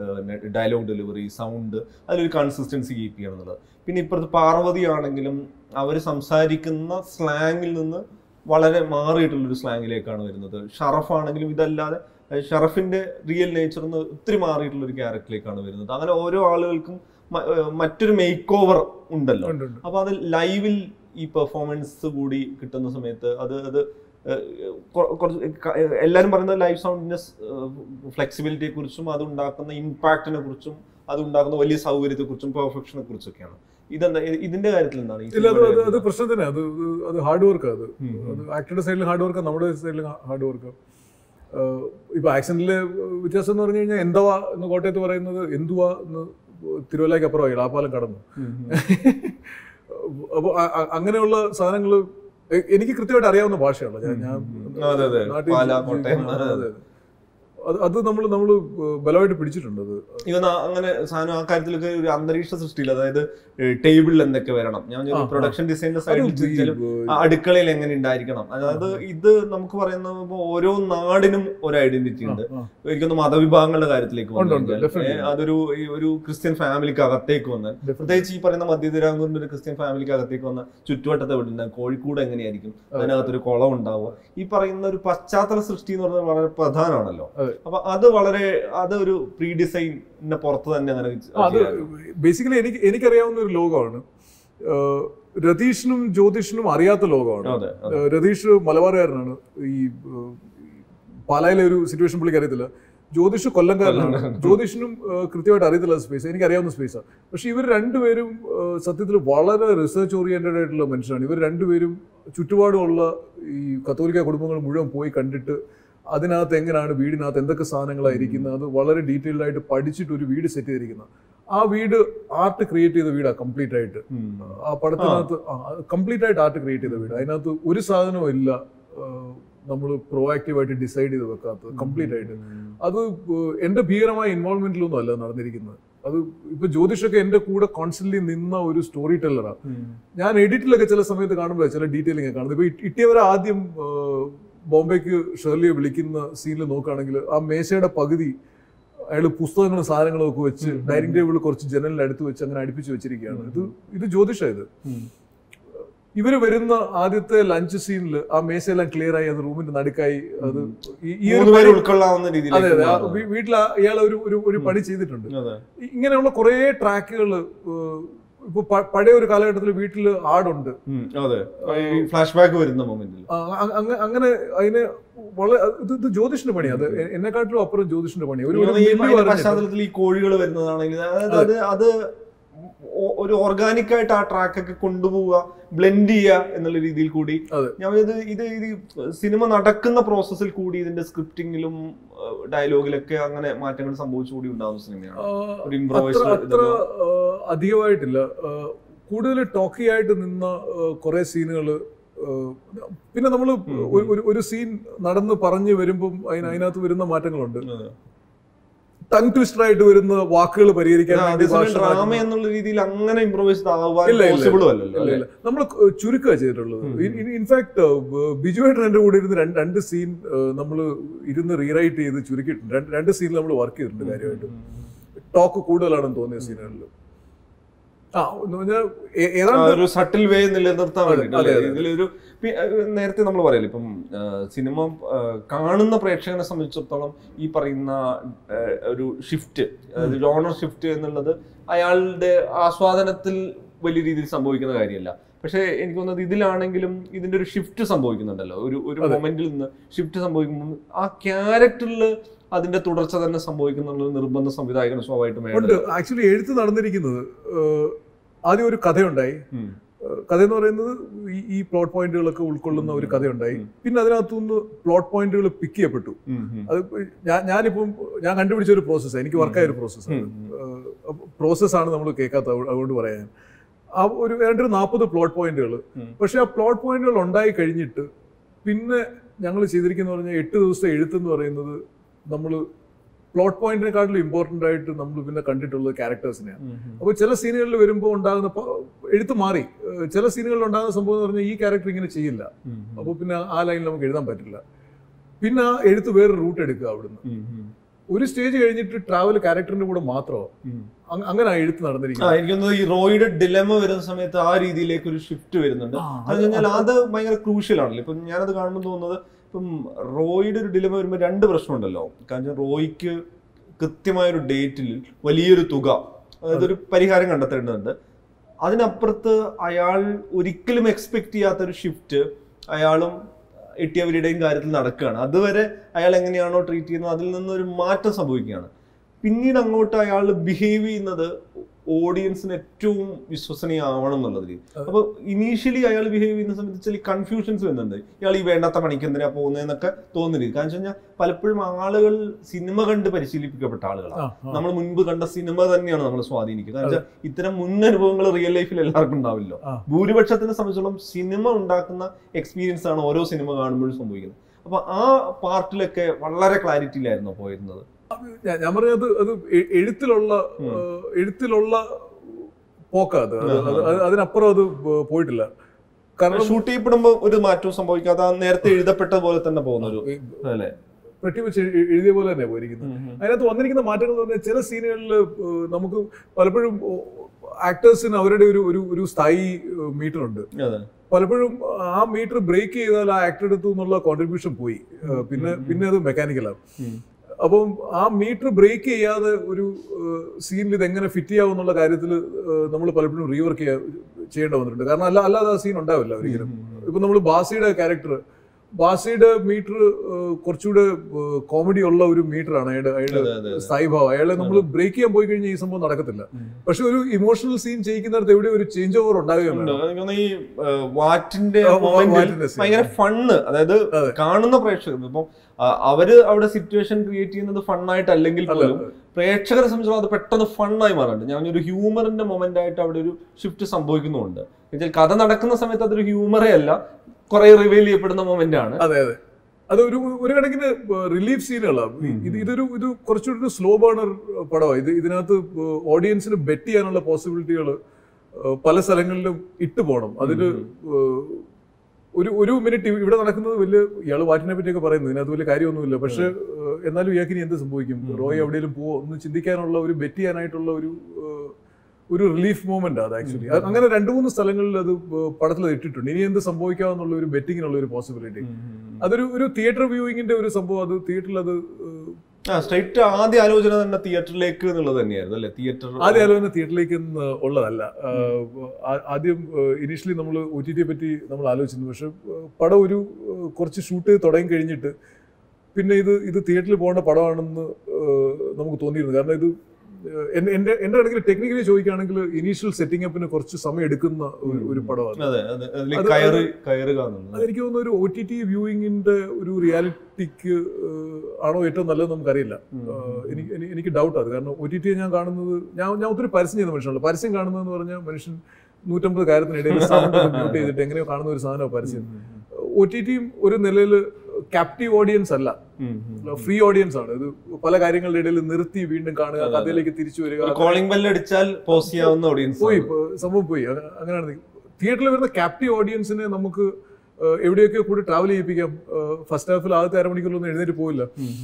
ഡയലോഗ് ഡെലിവറി സൗണ്ട് അതിലൊരു കൺസിസ്റ്റൻസി കീപ്പ് ചെയ്യണം എന്നുള്ളത് പിന്നെ ഇപ്പുറത്ത് പാർവതി ആണെങ്കിലും അവർ സംസാരിക്കുന്ന സ്ലാങ്ങിൽ നിന്ന് വളരെ മാറിയിട്ടുള്ളൊരു സ്ലാങ്ങിലേക്കാണ് വരുന്നത് ഷറഫ് ആണെങ്കിലും ഇതല്ലാതെ അഹ് ഷറഫിന്റെ റിയൽ നേച്ചറിൽ നിന്ന് ഒത്തിരി മാറിയിട്ടുള്ള ഒരു ക്യാരക്ടറിലേക്കാണ് വരുന്നത് അങ്ങനെ ഓരോ ആളുകൾക്കും മ- ഏർ മറ്റൊരു മേക്ക് ഓവർ ഉണ്ടല്ലോ ഉണ്ട് ഉണ്ട് അപ്പൊ അത് ലൈവിൽ ഈ പെർഫോമൻസ് കൂടി കിട്ടുന്ന സമയത്ത് അത് അത് ഏഹ്, കൊ- കുറച്ച് ക- എല്ലാവരും പറയുന്നത് ലൈവ് സൗണ്ടിന്റെ ഫ്ലെക്സിബിലിറ്റിയെ കുറിച്ചും അത് ഉണ്ടാക്കുന്ന ഇമ്പാക്റ്റിനെ കുറിച്ചും അത് ഉണ്ടാക്കുന്ന വലിയ സൗകര്യത്തെ കുറിച്ചും പെർഫെക്ഷനെ കുറിച്ചൊക്കെയാണ് ഇതെന്താ ഇ- ഇതിന്റെ കാര്യത്തിൽ എന്താണ് ഈ ഇല്ല അത് സിനിമയുടെ അത് അത് കാര്യത്തിൽ? പ്രശ്നം തന്നെ അത് ഇത് അത് ഹാർഡ് വർക്ക് അത് ഉം, ഉം. അത് ആക്ടറുടെ സൈഡിൽ ഹാർഡ് വർക്ക് നമ്മുടെ സൈഡിൽ ഹാർഡ് വർക്ക് ഇപ്പൊ ആക്സിഡന്റിലെ വ്യത്യാസം എന്ന് പറഞ്ഞു കഴിഞ്ഞാൽ എന്തവാ എന്ന് കോട്ടയത്ത് പറയുന്നത് എന്തുവാ എന്ന് തിരുവല്ലയ്ക്ക് അപ്പുറം ഇളാപ്പാലം കടന്നു അപ്പോൾ അങ്ങനെയുള്ള സാധനങ്ങൾ എനിക്ക് കൃത്യമായിട്ട് അറിയാവുന്ന ഭാഷയാണ് ഞാൻ ഞാൻ അതെ അതെ നാട്ടിൽ പാലാ ജീവിക്കുന്ന- കോട്ടയം അതെ, അതെ. അത് അത് നമ്മൾ നമ്മൾ ബലമായിട്ട് പിടിച്ചിട്ടുണ്ട് അത് ഇവന്ന് അങ്ങനെ സാധനം ആ കാര്യത്തിലൊക്കെ ഒരു അന്തരീക്ഷ സൃഷ്ടിയിൽ അതായത് ടേബിളിൽ എന്തൊക്കെ വരണം ഞാൻ ആ, ആ. പ്രൊഡക്ഷൻ ഡിസൈനിന്റെ അത് സൈഡിൽ ഈ, ചിന്തിച്ചാലും ഏഹ്, ആ അടുക്കളയിൽ എങ്ങനെ ഉണ്ടായിരിക്കണം അതായത് ഇത് നമുക്ക് പറയുന്നത് ഇപ്പൊ ഓരോ നാടിനും ഒരു ഐഡന്റിറ്റി ഉണ്ട് ആ, ആ. എനിക്കൊന്ന് മതവിഭാഗങ്ങളുടെ കാര്യത്തിലേക്ക് ഉണ്ട്, വന്നു ഉണ്ട്, കഴിഞ്ഞാൽ, definitely. ഏ, അതൊരു ഈ ഒരു ക്രിസ്ത്യൻ ഫാമിലിക്ക് അകത്തേക്ക് വന്നാൽ Definitely. പ്രത്യേകിച്ച് ഈ പറയുന്ന മധ്യ തിരുവിതാംകൂറിന്റെ ഒരു ക്രിസ്ത്യൻ ഫാമിലിക്ക് അകത്തേക്ക് വന്ന ചുറ്റുവട്ടത്തെ വീടുണ്ട് കോഴിക്കോട് എങ്ങനെയായിരിക്കും അതിനകത്തൊരു കുളം ഉണ്ടാവുക ഈ പറയുന്ന ഒരു പശ്ചാത്തല സൃഷ്ടി എന്ന് പറയുന്നത് വളരെ പ്രധാനമാണല്ലോ അതെ. അപ്പൊ അത് വളരെ അത് ഒരു പ്രീ ഡിസൈനിന്റെ പുറത്ത് തന്നെ അങ്ങനെ ആ, അത് ബേസിക്കലി എനിക്ക് എനിക്കറിയാവുന്ന ഒരു ലോകമാണ് ഏഹ്, രതീഷിനും ജ്യോതിഷിനും അറിയാത്ത ലോകമാണ് അതെ അതെ. ഏഹ്, രതീഷ് മലബാറുകാരനാണ് ഈ ഏഹ്, പാലായിലെ ഒരു സിറ്റുവേഷൻ പുള്ളിക്ക് അറിയത്തില്ല ജ്യോതിഷ് കൊല്ലംകാരനാണ് കൊല്ലംകാരൻ. ജ്യോതിഷിനും ഏഹ്, കൃത്യമായിട്ട് അറിയത്തില്ല സ്പേസ് എനിക്ക് അറിയാവുന്ന സ്പേസാണ് പക്ഷെ ഇവർ രണ്ടുപേരും ഏഹ്, സത്യത്തിൽ വളരെ റിസർച്ച് ഓറിയന്റഡ് ആയിട്ടുള്ള മനുഷ്യരാണ് ഇവർ രണ്ടുപേരും ചുറ്റുപാടുമുള്ള ഈ കത്തോലിക്ക കുടുംബങ്ങൾ മുഴുവൻ പോയി കണ്ടിട്ട് അതിനകത്ത് എങ്ങനെയാണ് വീടിനകത്ത് എന്തൊക്കെ സാധനങ്ങളായിരിക്കുന്നത് അത് വളരെ ഡീറ്റെയിൽഡ് ആയിട്ട് പഠിച്ചിട്ട് ഒരു വീട് സെറ്റ് ചെയ്തിരിക്കുന്നത് ആ വീട് ആർട്ട് ക്രിയേറ്റ് ചെയ്ത വീടാണ് കംപ്ലീറ്റ് ആയിട്ട് ഉം. ആ പടത്തിനകത്ത് കംപ്ലീറ്റ് ആയിട്ട് ആർട്ട് ക്രിയേറ്റ് ചെയ്ത വീട് അതിനകത്ത് ഒരു സാധനവും ഇല്ല നമ്മൾ പ്രൊആക്റ്റീവ് ആയിട്ട് ഡിസൈഡ് ചെയ്ത് വെക്കാത്തത് കംപ്ലീറ്റ് ആയിട്ട് അത് ഏഹ്, എന്റെ ഭീകരമായ ഇൻവോൾവ്മെന്റിലൊന്നും അല്ല നടന്നിരിക്കുന്നത് അത് ഇപ്പൊ ജ്യോതിഷൊക്കെ എന്റെ കൂടെ കോൺസ്റ്റന്റ്ലി നിന്ന ഒരു സ്റ്റോറി ടെല്ലറാണ് ഉം. ഞാൻ എഡിറ്റിലൊക്കെ ചില സമയത്ത് കാണുമ്പോൾ ചില ഡീറ്റെയിലിംഗ് കാണുന്നത് ഇപ്പൊ ഇ- ഇട്ടിയവരെ ആദ്യം ഏഹ്, ബോംബെക്ക് ഷേർലിയെ വിളിക്കുന്ന സീനിൽ നോക്കുകയാണെങ്കിൽ ആ മേശയുടെ പകുതി അയാൾ പുസ്തകങ്ങളും സാധനങ്ങളും ഒക്കെ വെച്ച് ഉം, ഉം, ഡൈനിങ് ടേബിളിൽ കുറച്ച് ജനലിൽ അടുത്ത് വെച്ച് അങ്ങനെ അടുപ്പിച്ച് വെച്ചിരിക്കുകയാണ് ഇത് ഇത് ജ്യോതിഷ ഇത് ഉം. ഇവര് വരുന്ന ആദ്യത്തെ ലഞ്ച് സീനിൽ ആ മേശയെല്ലാം ക്ലിയർ ആയി അത് റൂമിന്റെ നടുക്കായി അത് ഈ- ഈ ഒരു മൂന്ന് പേര് പണി- ഉൾക്കൊള്ളാവുന്ന അതെ രീതിയിലേക്ക് അതെ ആ മാറുന്നത്. വീ- വീട്ടിൽ ആ- ഇയാൾ ഒരു ഒരു ഒരു പണി ചെയ്തിട്ടുണ്ട് അതെ. ഇ- ഇങ്ങനെയുള്ള കുറേ ട്രാക്കുകൾ ഇപ്പൊ പ- പഴയ ഒരു കാലഘട്ടത്തിൽ വീട്ടിൽ ആടുണ്ട് ഉം, അതെ ഈ ഫ്ലാഷ് ബാക്ക് വരുന്ന മൊമെന്റിൽ ആ, അ- അങ്ങ- അങ്ങനെ അതിന് വളരെ ഇത് ഇത് ജ്യോതിഷിന്റെ പണിയാണ് അത് എ- എന്നെക്കാട്ടിലും അപ്പുറം ജ്യോതിഷിന്റെ പണിയാണ് ഒരു- ഒരു ഈ മില്ല് ഭയങ്കര പറഞ്ഞിട്ട് പശ്ചാത്തലത്തിൽ ഈ കോഴികൾ വരുന്നതാണെങ്കിൽ അതായത് അത് അത് ഒ- ഒരു ഓർഗാനിക് ആയിട്ട് ആ ട്രാക്ക് ഒക്കെ കൊണ്ടുപോവുക ബ്ലെൻഡ് ചെയ്യുക എന്നുള്ള രീതിയിൽ കൂടി അതെ. ഞാൻ ഇത് ഇത് ഇത് സിനിമ നടക്കുന്ന പ്രോസസ്സിൽ കൂടി ഇതിന്റെ സ്ക്രിപ്റ്റിംഗിലും ഡയലോഗിലൊക്കെ അങ്ങനെ മാറ്റങ്ങൾ സംഭവിച്ചു കൂടി ഉണ്ടാവുന്ന സിനിമയാണ് ആ, ഒരു അത്ര ഇംപ്രോവൈസ്ഡ് അത്ര ആ, അധികമായിട്ടില്ല ആ, കൂടുതൽ ടോക്കി ആയിട്ട് നിന്ന കുറെ സീനുകൾ പിന്നെ നമ്മൾ ഒരു സീൻ നടന്ന് പറഞ്ഞു വരുമ്പം അതിന് അതിനകത്ത് വരുന്ന മാറ്റങ്ങളുണ്ട് ടങ് ട്വിസ്റ്റർ ആയിട്ട് വരുന്ന വാക്കുകൾ പരിഹരിക്കാൻ വേണ്ടി ഭാഷ ഡ്രാമ മാറ്റുന്ന- എന്നുള്ള രീതിയിൽ അങ്ങനെ ഇംപ്രോവൈസ്ഡ് ആവാൻ ഇല്ല, ഇല്ല. പോസിബിളും അല്ലല്ലോ ഇല്ല, ഇല്ല. നമ്മൾ ചുരുക്കുക ചെയ്തിട്ടുള്ളത് ഇൻഫാക്ട് ബിജുവായിട്ട് എന്റെ കൂടെ ഇരുന്ന് രണ്ട് രണ്ട് സീൻ നമ്മൾ ഇരുന്ന് റീറൈറ്റ് ചെയ്ത് ചുരുക്കിയിട്ടുണ്ട് രണ്ട് രണ്ട് സീനിൽ നമ്മൾ വർക്ക് ചെയ്തിട്ടുണ്ട് കാര്യമായിട്ട് ടോക്ക് കൂടുതലാണെന്ന് തോന്നിയ സീനുകളിൽ ആ എന്ന് പറഞ്ഞാൽ ഏ- ആ, ഏതാണ്ട് ഒരു സട്ടിൽ വേ നിലനിർത്താൻ അതെ, വേണ്ടിയിട്ട് അതെ, അല്ലേ? അതെ. ഇതിലൊരു പി- ആ, നേരത്തെ നമ്മൾ പറയല്ലേ ഇപ്പം ആ, സിനിമ ആ, കാണുന്ന പ്രേക്ഷകനെ സംബന്ധിച്ചിടത്തോളം ഈ പറയുന്ന ആ, ഒരു ഷിഫ്റ്റ് അതായത് ജോണർ ഷിഫ്റ്റ് എന്നുള്ളത് അയാളുടെ ആസ്വാദനത്തിൽ വലിയ രീതിയിൽ സംഭവിക്കുന്ന കാര്യമല്ല പക്ഷേ എനിക്ക് തോന്നുന്നത് ഇതിലാണെങ്കിലും ഇതിന്റെ ഒരു ഷിഫ്റ്റ് സംഭവിക്കുന്നുണ്ടല്ലോ ഒരു ഒരു അതെ. മൊമെന്റിൽ നിന്ന് ഷിഫ്റ്റ് സംഭവിക്കുമ്പോൾ ആ ക്യാരക്ടറിൽ അതിന്റെ തുടർച്ച തന്നെ സംഭവിക്കുന്നുള്ള നിർബന്ധ സംവിധായകന് സ്വാഭാവികമായിട്ടും ഉണ്ട് വേണം ആക്ച്വലി എഴുത്ത് നടന്നിരിക്കുന്നത് ഏഹ്, ആദ്യം ഒരു കഥയുണ്ടായി ഉം. ഏഹ്, കഥ എന്ന് പറയുന്നത് ഈ ഈ പ്ലോട്ട് പോയിന്റുകളൊക്കെ ഉൾക്കൊള്ളുന്ന ഒരു കഥയുണ്ടായി ഉം. പിന്നെ അതിനകത്തുനിന്ന് പ്ലോട്ട് പോയിന്റുകൾ പിക്ക് ചെയ്യപ്പെട്ടു ഉം, ഉം. അത് ഞാൻ ഞാനിപ്പം ഞാൻ കണ്ടുപിടിച്ച ഒരു പ്രോസസ്സാണ് എനിക്ക് വർക്കായ ഒരു പ്രോസസ്സാണ് ഉം, പ്രോസസ്സാണ് നമ്മൾ കേൾക്കാത്ത അതുകൊണ്ട് പറയാൻ ആ ഒരു ഏതാണ്ട് ഒരു നാൽപ്പത് പ്ലോട്ട് പോയിന്റുകൾ ഉം. പക്ഷെ ആ പ്ലോട്ട് പോയിന്റുകൾ ഉണ്ടായി കഴിഞ്ഞിട്ട് പിന്നെ ഞങ്ങൾ ചെയ്തിരിക്കുന്ന പറഞ്ഞാൽ എട്ട് ദിവസത്തെ എഴുത്തെന്ന് പറയുന്നത് നമ്മൾ പ്ലോട്ട് പോയിന്റിനെക്കാട്ടിലും ഇമ്പോർട്ടൻ്റ് ആയിട്ട് നമ്മൾ പിന്നെ കണ്ടിട്ടുള്ളത് ക്യാരക്ടേഴ്സിനെയാണ് ഉം, ഉം. അപ്പോൾ ചില സീനുകളിൽ വരുമ്പോൾ ഉണ്ടാകുന്ന പ- എഴുത്ത് മാറി ഏഹ് ചില സീനുകളിൽ ഉണ്ടാകുന്ന സംഭവം എന്ന് പറഞ്ഞാൽ ഈ ക്യാരക്ടർ ഇങ്ങനെ ചെയ്യില്ല ഉം, ഉം. അപ്പോൾ പിന്നെ ആ ലൈനിൽ നമുക്ക് എഴുതാൻ പറ്റില്ല പിന്നെ ആ എഴുത്ത് വേറെ റൂട്ട് എടുക്കുക അവിടുന്ന് ഉം, ഉം. ഒരു സ്റ്റേജ് കഴിഞ്ഞിട്ട് ട്രാവൽ ക്യാരക്ടറിന്റെ കൂടെ മാത്രമോ ഉം. അ- അങ്ങനെ ആ എഴുത്ത് ആ നടന്നിരിക്കുന്നത് എനിക്ക് തോന്നുന്നു ഈ റോയുടെ ഡിലമ വരുന്ന സമയത്ത് ആ രീതിയിലേക്ക് ഒരു ഷിഫ്റ്റ് വരുന്നുണ്ട് ആ, അത് കഴിഞ്ഞാൽ അത് ഭയങ്കര ക്രൂഷ്യൽ ആണല്ലോ ഇപ്പം ഞാനത് കാണുമ്പോൾ തോന്നുന്നത് ഇപ്പം റോയുടെ ഒരു ഡിലമ വരുമ്പോൾ രണ്ട് പ്രശ്നമുണ്ടല്ലോ കാരണം റോയ്ക്ക് കൃത്യമായ ഒരു ഡേറ്റിൽ വലിയൊരു തുക അതായത് ഒരു പരിഹാരം കണ്ടെത്തേണ്ടതുണ്ട് അതിനപ്പുറത്ത് അയാൾ ഒരിക്കലും എക്സ്പെക്ട് ചെയ്യാത്ത ഒരു ഷിഫ്റ്റ് അയാളും എട്ടിയവരുടെയും കാര്യത്തിൽ നടക്കുകയാണ് അതുവരെ അയാൾ എങ്ങനെയാണോ ട്രീറ്റ് ചെയ്യുന്നത് അതിൽ നിന്നൊരു മാറ്റം സംഭവിക്കുകയാണ് പിന്നീട് അങ്ങോട്ട് അയാൾ ബിഹേവ് ചെയ്യുന്നത് ഓഡിയൻസിന് ഏറ്റവും വിശ്വസനീയമാവണം എന്നുള്ളത് അപ്പൊ ഇനീഷ്യലി അയാൾ ബിഹേവ് ചെയ്യുന്ന സമയത്ത് ചില കൺഫ്യൂഷൻസ് വരുന്നുണ്ട് ഇയാൾ ഈ വേണ്ടാത്ത പണിക്ക് എന്തിനാ പോകുന്നതെന്നൊക്കെ തോന്നുന്നില്ല കാരണം വെച്ച് കഴിഞ്ഞാൽ പലപ്പോഴും ആളുകൾ സിനിമ കണ്ട് പരിശീലിപ്പിക്കപ്പെട്ട ആളുകളാണ് ആ, ആ. നമ്മൾ മുൻപ് കണ്ട സിനിമ തന്നെയാണ് നമ്മൾ സ്വാധീനിക്കുന്നത് കാരണം വെച്ചാൽ ഇത്തരം മുൻ അനുഭവങ്ങൾ റിയൽ ലൈഫിൽ എല്ലാവർക്കും ഉണ്ടാവില്ലോ ആ. ഭൂരിപക്ഷത്തിനെ സംബന്ധിച്ചോളം സിനിമ ഉണ്ടാക്കുന്ന എക്സ്പീരിയൻസ് ആണ് ഓരോ സിനിമ കാണുമ്പോഴും സംഭവിക്കുന്നത് അപ്പൊ ആ പാർട്ടിലൊക്കെ വളരെ ക്ലാരിറ്റിയിലായിരുന്നു പോയിരുന്നത് ഞാൻ- ഞാൻ പറഞ്ഞത് അത് എ- എഴുത്തിലുള്ള ഉം. ഏഹ്, എഴുത്തിലുള്ള പോക്കാ അത് അത് ആഹാ. അത് അതിനപ്പുറം അത് പോ- പോയിട്ടില്ല കാരണം ഷൂട്ട് ചെയ്യപ്പെടുമ്പോ ഒരു മാറ്റവും സംഭവിക്കാതെ ആ നേരത്തെ എഴുതപ്പെട്ട പോലെ തന്നെ പോകുന്ന ഒരു അല്ലേ പെട്ടി വെച്ച് എഴു- എഴുതിയ പോലെ തന്നെ പോയിരിക്കുന്നത് അതിനകത്ത് വന്നിരിക്കുന്ന മാറ്റങ്ങൾ എന്ന് പറഞ്ഞാൽ ചില സീനുകളിൽ നമുക്ക് പലപ്പോഴും ആക്ടേഴ്സിന് അവരുടെ ഒരു ഒരു ഒരു സ്ഥായി മീറ്റർ ഉണ്ട് അതെ പലപ്പോഴും ആ മീറ്റർ ബ്രേക്ക് ചെയ്താൽ ആ ആക്ടർ എടുത്തു എന്നുള്ള കോൺട്രിബ്യൂഷൻ പോയി ഏഹ് പിന്നെ പിന്നെ അത് മെക്കാനിക്കലാണ് ഉം. അപ്പം ആ മീറ്റർ ബ്രേക്ക് ചെയ്യാതെ ഒരു സീനിൽ ഇത് എങ്ങനെ ഫിറ്റ് ചെയ്യാവും എന്നുള്ള കാര്യത്തിൽ നമ്മൾ പലപ്പോഴും റീവർക്ക് ചെയ്യേണ്ടി വന്നിട്ടുണ്ട് കാരണം അല്ല അല്ലാതെ ആ സീൻ ഉണ്ടാവില്ല ഒരിക്കലും ഇപ്പൊ നമ്മൾ ബാസിയുടെ ക്യാരക്ടർ ബാസിയുടെ മീറ്റർ കുറച്ചുകൂടെ കോമഡി ഉള്ള ഒരു മീറ്റർ ആണ് അയാളുടെ അയാളുടെ അതെ, അതെ, അതെ. സ്ഥായിഭാവം അയാളെ നമ്മൾ ബ്രേക്ക് ചെയ്യാൻ പോയി കഴിഞ്ഞാൽ ഈ സംഭവം നടക്കത്തില്ല ഉം. പക്ഷെ ഒരു ഇമോഷണൽ സീൻ ചെയ്യിക്കുന്നിടത്ത് എവിടെ ഒരു ചേഞ്ച് ഓവർ ഉണ്ടാവുകയും ഉണ്ട്. വേണം എനിക്ക് തോന്നുന്നു ഈ ഏഹ്, വാറ്റിന്റെ ആ, moment ൽ വാറ്റിന്റെ scene. ഭയങ്കര ഫണ്ണ് അതായത് അതെ. കാണുന്ന പ്രേക്ഷകർ ഇപ്പം ആ, അവര് അവിടെ സിറ്റുവേഷൻ ക്രിയേറ്റ് ചെയ്യുന്നത് ഫണ്ണായിട്ടല്ലെങ്കിൽ അല്ല, പോലും പ്രേക്ഷകരെ സംബന്ധിച്ചോളം അത് പെട്ടെന്ന് ഫണ്ണായി മാറുന്നുണ്ട് ഞാൻ ഒരു ഹ്യൂമറിന്റെ മൊമെന്റ് ആയിട്ട് അവിടെ ഒരു ഷിഫ്റ്റ് സംഭവിക്കുന്നുണ്ട് എന്നുവെച്ചാൽ കഥ നടക്കുന്ന സമയത്ത് അതൊരു ഹ്യൂമറേ അല്ല കുറെ റിവീൽ ചെയ്യപ്പെടുന്ന മൊമെന്റ് ആണ് അതെ അതെ അത് ഒരു ഒരു കണക്കിന് റിലീഫ് സീനുകളാണ് ഉം. ഇത് ഇതൊരു ഇത് കുറച്ചുകൂടി ഒരു സ്ലോ ബേണർ പടമാണ് ഇത് ഇതിനകത്ത് ഓഡിയൻസിന് ബെറ്റ് ചെയ്യാനുള്ള പോസിബിലിറ്റികൾ പല സ്ഥലങ്ങളിലും ഇട്ട് പോകണം അതിന് ഏഹ്, ഒരു ഒരു മിനിറ്റ് ഇവിടെ നടക്കുന്നത് വലിയ ഇയാൾ വാറ്റിനെ പറ്റിയൊക്കെ പറയുന്നത് ഇതിനകത്ത് വലിയ കാര്യമൊന്നുമില്ല പക്ഷെ ഏഹ്, എന്നാലും ഇയാൾക്ക് ഇനി എന്ത് സംഭവിക്കും ഉം. റോയ് എവിടെയെങ്കിലും പോവോ ഒന്ന് ചിന്തിക്കാനുള്ള ഒരു ബെറ്റ് ചെയ്യാനായിട്ടുള്ള ഒരു ഏഹ്, ഒരു റിലീഫ് മൂവ്മെന്റ് അത് ആക്ച്വലി ഉം. അങ്ങനെ രണ്ട് മൂന്ന് സ്ഥലങ്ങളിൽ അത് പടത്തിൽ ഇട്ടിട്ടുണ്ട് ഇനി എന്ത് സംഭവിക്കാമെന്നുള്ള ഒരു ബെറ്റിങ്ങിനുള്ള ഒരു പോസിബിലിറ്റി അതൊരു ഒരു തിയേറ്റർ വ്യൂയിങ്ങിന്റെ ഒരു സംഭവം അത് തിയേറ്ററിൽ അത് ഏഹ്, ആ സ്ട്രൈറ്റ് ആദ്യ ആലോചന തന്നെ തിയേറ്ററിലേക്ക് എന്നുള്ളത് തന്നെയായിരുന്നു അല്ലെ തിയേറ്റർ ആദ്യ ആലോചന തിയേറ്ററിലേക്ക് ഒന്ന് ഉള്ളതല്ല ആഹ്, ആ- ആദ്യം ഇനീഷ്യലി നമ്മൾ ഒ ടി ടിയെ പറ്റി നമ്മൾ ആലോചിച്ചിരുന്നു പക്ഷെ ഏഹ്, പടം ഒരു ഏഹ്, കുറച്ച് ഷൂട്ട് തുടങ്ങി കഴിഞ്ഞിട്ട് പിന്നെ ഇത് ഇത് തിയേറ്ററിൽ പോകേണ്ട പടമാണെന്ന് ഏഹ്, നമുക്ക് തോന്നിയിരുന്നു കാരണം ഇത് ഏഹ്, എന്റെ എന്റെ എന്റെ കണക്കിൽ ടെക്നിക്കലി ചോദിക്കുകയാണെങ്കിൽ ഇനീഷ്യൽ സെറ്റിംഗ് അപ്പിന് കുറച്ച് സമയം എടുക്കുന്ന ഒരു- ഒരു പടമാണ് അതെ അതെ അതിൽ അത് കയറ് കയറുക എന്നുള്ളത് അതെനിക്ക് തോന്നുന്നു ഒരു ഒ ടി ടി വ്യൂയിങ്ങിന്റെ ഒരു റിയാലിറ്റിക്ക് ആണോ ഏറ്റവും നല്ലത് നമുക്കറിയില്ല ഉം. ആഹ് എനിക്ക് എനി- എനിക്ക് ഡൗട്ട് അത് കാരണം ഒ ടി ടി ഞാൻ കാണുന്നത് ഞാൻ ഞാൻ ഒത്തിരി പരസ്യം ചെയ്യുന്ന മനുഷ്യനാണ് പരസ്യം കാണുന്നതെന്ന് പറഞ്ഞാൽ മനുഷ്യൻ നൂറ്റമ്പത് കാര്യത്തിനിടയിൽ സൗണ്ട് മ്യൂട്ട് ചെയ്തിട്ട് എങ്ങനെയോ കാണുന്ന ഒരു സാധനമാണ് പരസ്യം ഒ ടി ടിയും ഒരു നിലയിൽ ക്യാപ്റ്റീവ് ഓഡിയൻസ് അല്ല ഉം, ഉം, ഉം. ഫ്രീ ഓഡിയൻസ് ആണ് ഇത് പല കാര്യങ്ങളുടെ ഇടയിൽ നിർത്തി വീണ്ടും കാണുക അതെ, അതെ. കഥയിലേക്ക് തിരിച്ചു വരിക ഒരു കോളിംഗ് ബെല്ല് അടിച്ചാൽ പോസ് ചെയ്യാവുന്ന ഓഡിയൻസ് പോയി ഇപ്പൊ സംഭവം പോയി അത് അങ്ങനെയാണ് തിയേറ്ററിൽ വരുന്ന ക്യാപ്റ്റീവ് ഓഡിയൻസിനെ നമുക്ക് ഏഹ്, എവിടെയൊക്കെ കൂടി ട്രാവൽ ചെയ്യിപ്പിക്കാം ഫസ്റ്റ് ഹാഫിൽ ആദ്യത്തെ അരമണിക്കൂറിലൊന്നും എഴുന്നേറ്റ് പോയില്ല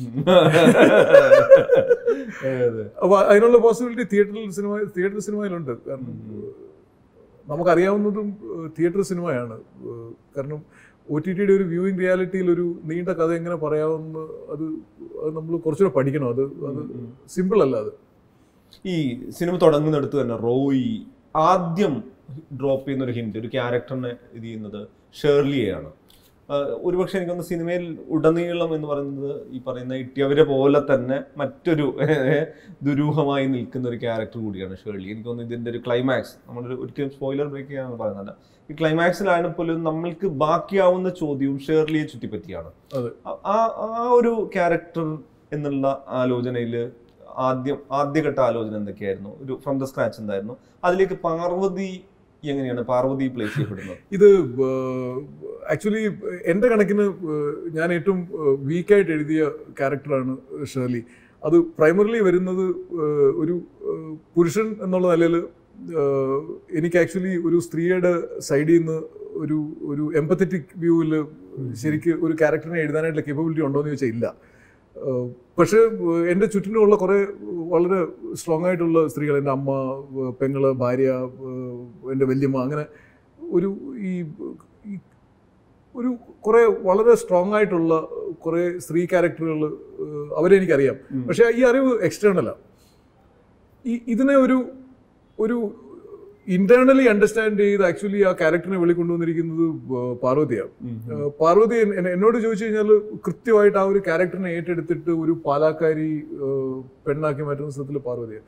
അപ്പൊ അതിനുള്ള പോസിബിലിറ്റി തിയേറ്ററിൽ സിനിമ തിയേറ്റർ സിനിമയിലുണ്ട് കാരണം നമുക്കറിയാവുന്നതും തിയേറ്റർ സിനിമയാണ് ഏഹ്, കാരണം ഒ ടി ടിയുടെ ഒരു വ്യൂയിങ് റിയാലിറ്റിയിൽ ഒരു നീണ്ട കഥ എങ്ങനെ പറയാവുന്ന അത് അത് നമ്മൾ കുറച്ചുകൂടെ പഠിക്കണം അത് അത് സിമ്പിൾ അല്ല അത് ഈ സിനിമ തുടങ്ങുന്നിടത്ത് തന്നെ റോയി ആദ്യം ഡ്രോപ്പ് ചെയ്യുന്ന ഒരു ഹിന്റ് ഒരു ക്യാരക്ടറിനെ ഇത് ചെയ്യുന്നത് ഷേർലിയെയാണ് ആഹ് ഒരുപക്ഷെ എനിക്കൊന്ന് സിനിമയിൽ ഉടനീളം എന്ന് പറയുന്നത് ഈ പറയുന്ന ഇട്ടിയവരെ പോലെ തന്നെ മറ്റൊരു ദുരൂഹമായി നിൽക്കുന്ന ഒരു ക്യാരക്ടർ കൂടിയാണ് ഷേർലി എനിക്ക് തോന്നുന്നു ഇതിന്റെ ഒരു ക്ലൈമാക്സ് നമ്മളൊരു ഒരിക്കലും സ്പോയിലർ ബ്രേക്ക് ചെയ്യാന്ന് പറയുന്നതല്ല ഈ ക്ലൈമാക്സിലാണ് പോലും നമ്മൾക്ക് ബാക്കിയാവുന്ന ചോദ്യവും ഷേർലിയെ ചുറ്റിപ്പറ്റിയാണ് അതെ. ആ- ആ ആ ഒരു ക്യാരക്ടർ എന്നുള്ള ആലോചനയിൽ ആദ്യം ആദ്യഘട്ട ആലോചന എന്തൊക്കെയായിരുന്നു ഒരു ഫ്രം ദ സ്ക്രാച്ച് എന്തായിരുന്നു അതിലേക്ക് പാർവതി എങ്ങനെയാണ് പാർവതി പ്ലേസ് ചെയ്യപ്പെടുന്നത് ഇത് ആക്ച്വലി എൻ്റെ കണക്കിന് ഏഹ്, ഞാൻ ഏറ്റവും വീക്കായിട്ട് എഴുതിയ ക്യാരക്ടറാണ് ഷേർലി അത് പ്രൈമറിലി വരുന്നത് ഏഹ്, ഒരു ഏഹ്, പുരുഷൻ എന്നുള്ള നിലയിൽ എനിക്ക് ആക്ച്വലി ഒരു സ്ത്രീയുടെ സൈഡിൽ നിന്ന് ഒരു ഒരു എമ്പത്തറ്റിക് വ്യൂവിൽ ശരിക്ക് ഒരു ക്യാരക്ടറിനെ എഴുതാനായിട്ടുള്ള കേപ്പബിലിറ്റി ഉണ്ടോ എന്ന് ചോദിച്ചാൽ ഇല്ല ഏഹ്, പക്ഷേ ഏഹ്, എൻ്റെ ചുറ്റിനുമുള്ള കുറേ വളരെ സ്ട്രോങ് ആയിട്ടുള്ള സ്ത്രീകൾ എൻ്റെ അമ്മ ഏഹ്, പെങ്ങള് ഭാര്യ ഏഹ്, എൻ്റെ വല്യമ്മ അങ്ങനെ ഒരു ഈ ഈ ഒരു കുറേ വളരെ സ്ട്രോങ് ആയിട്ടുള്ള കുറേ സ്ത്രീ ക്യാരക്ടറുകൾ അവരെ എനിക്കറിയാം ഉം. പക്ഷേ ഈ അറിവ് എക്സ്റ്റേണലാണ് ഈ ഇതിനെ ഒരു ഒരു ഇന്റേണലി അണ്ടർസ്റ്റാൻഡ് ചെയ്ത് ആക്ച്വലി ആ ക്യാരക്ടറിനെ വെളിക്കൊണ്ടുവന്നിരിക്കുന്നത് ഏഹ്, പാർവതിയാണ് ഏഹ്, പാർവതി എൻ- എൻ- എന്നോട് ചോദിച്ചു കഴിഞ്ഞാൽ കൃത്യമായിട്ട് ആ ഒരു ക്യാരക്ടറിനെ ഏറ്റെടുത്തിട്ട് ഒരു പാലാക്കാരി ഏഹ്, പെണ്ണാക്കി മാറ്റുന്ന സ്ഥലത്തിൽ പാർവതിയാണ്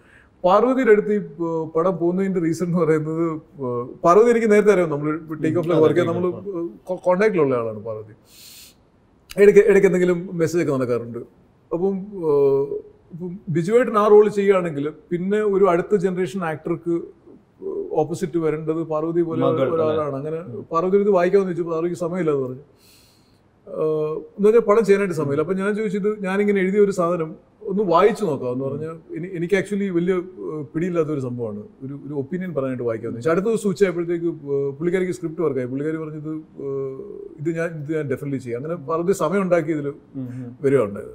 പാർവതിയുടെ അടുത്ത് ഈ ഏർ, പടം പോകുന്നതിന്റെ റീസൺ എന്ന് പറയുന്നത് ഏർ, പാർവതി എനിക്ക് നേരത്തെ അറിയാം നമ്മൾ ടേക്ക് ഓഫ് അതെ, വർക്ക് take നമ്മൾ off. കോണ്ടാക്റ്റിലുള്ള ആളാണ് പാർവതി ഇടയ്ക്ക് ഇടയ്ക്ക് എന്തെങ്കിലും മെസ്സേജ് ഒക്കെ നടക്കാറുണ്ട് അപ്പം ഏർ, ഇപ്പം ബിജുവായിട്ട് ആ റോൾ ചെയ്യുകയാണെങ്കിൽ പിന്നെ ഒരു അടുത്ത ജനറേഷൻ ആക്ടർക്ക് ഓപ്പോസിറ്റ് വരേണ്ടത് പാർവതി പോലെ മകൾ, ഒരാളാണ് അങ്ങനെ പാർവതി ഇത് വായിക്കാമെന്ന് ചോദിച്ചു പാർവതിക്ക് സമയമില്ല എന്ന് പറഞ്ഞു ഏർ, എന്ന് പറഞ്ഞാൽ പടം ചെയ്യാനായിട്ട് സമയമില്ല അപ്പം ഞാൻ ചോദിച്ചത് ഞാനിങ്ങനെ എഴുതിയ ഒരു സാധനം ഒന്ന് വായിച്ചു നോക്കാം എന്ന് പറഞ്ഞാൽ എനി- എനിക്ക് ആക്ച്വലി വലിയ ഏർ, പിടിയില്ലാത്ത ഒരു സംഭവമാണ് ഒരു ഒരു ഒപ്പീനിയൻ പറയാനായിട്ട് വായിക്കാമെന്ന് വെച്ചാൽ അടുത്ത ദിവസം ഉച്ചയായപ്പോഴത്തേക്ക് ഏർ, പുള്ളിക്കാരിക്ക് സ്ക്രിപ്റ്റ് വർക്കായി പുള്ളിക്കാരി പറഞ്ഞത് ഏർ, ഇത് ഞാൻ ഇത് ഞാൻ ഡെഫിനറ്റ്ലി ചെയ്യാം അങ്ങനെ പാർവതി സമയം ഉണ്ടാക്കി ഇതിൽ ഉം, ഉം. വരികയുണ്ടായത്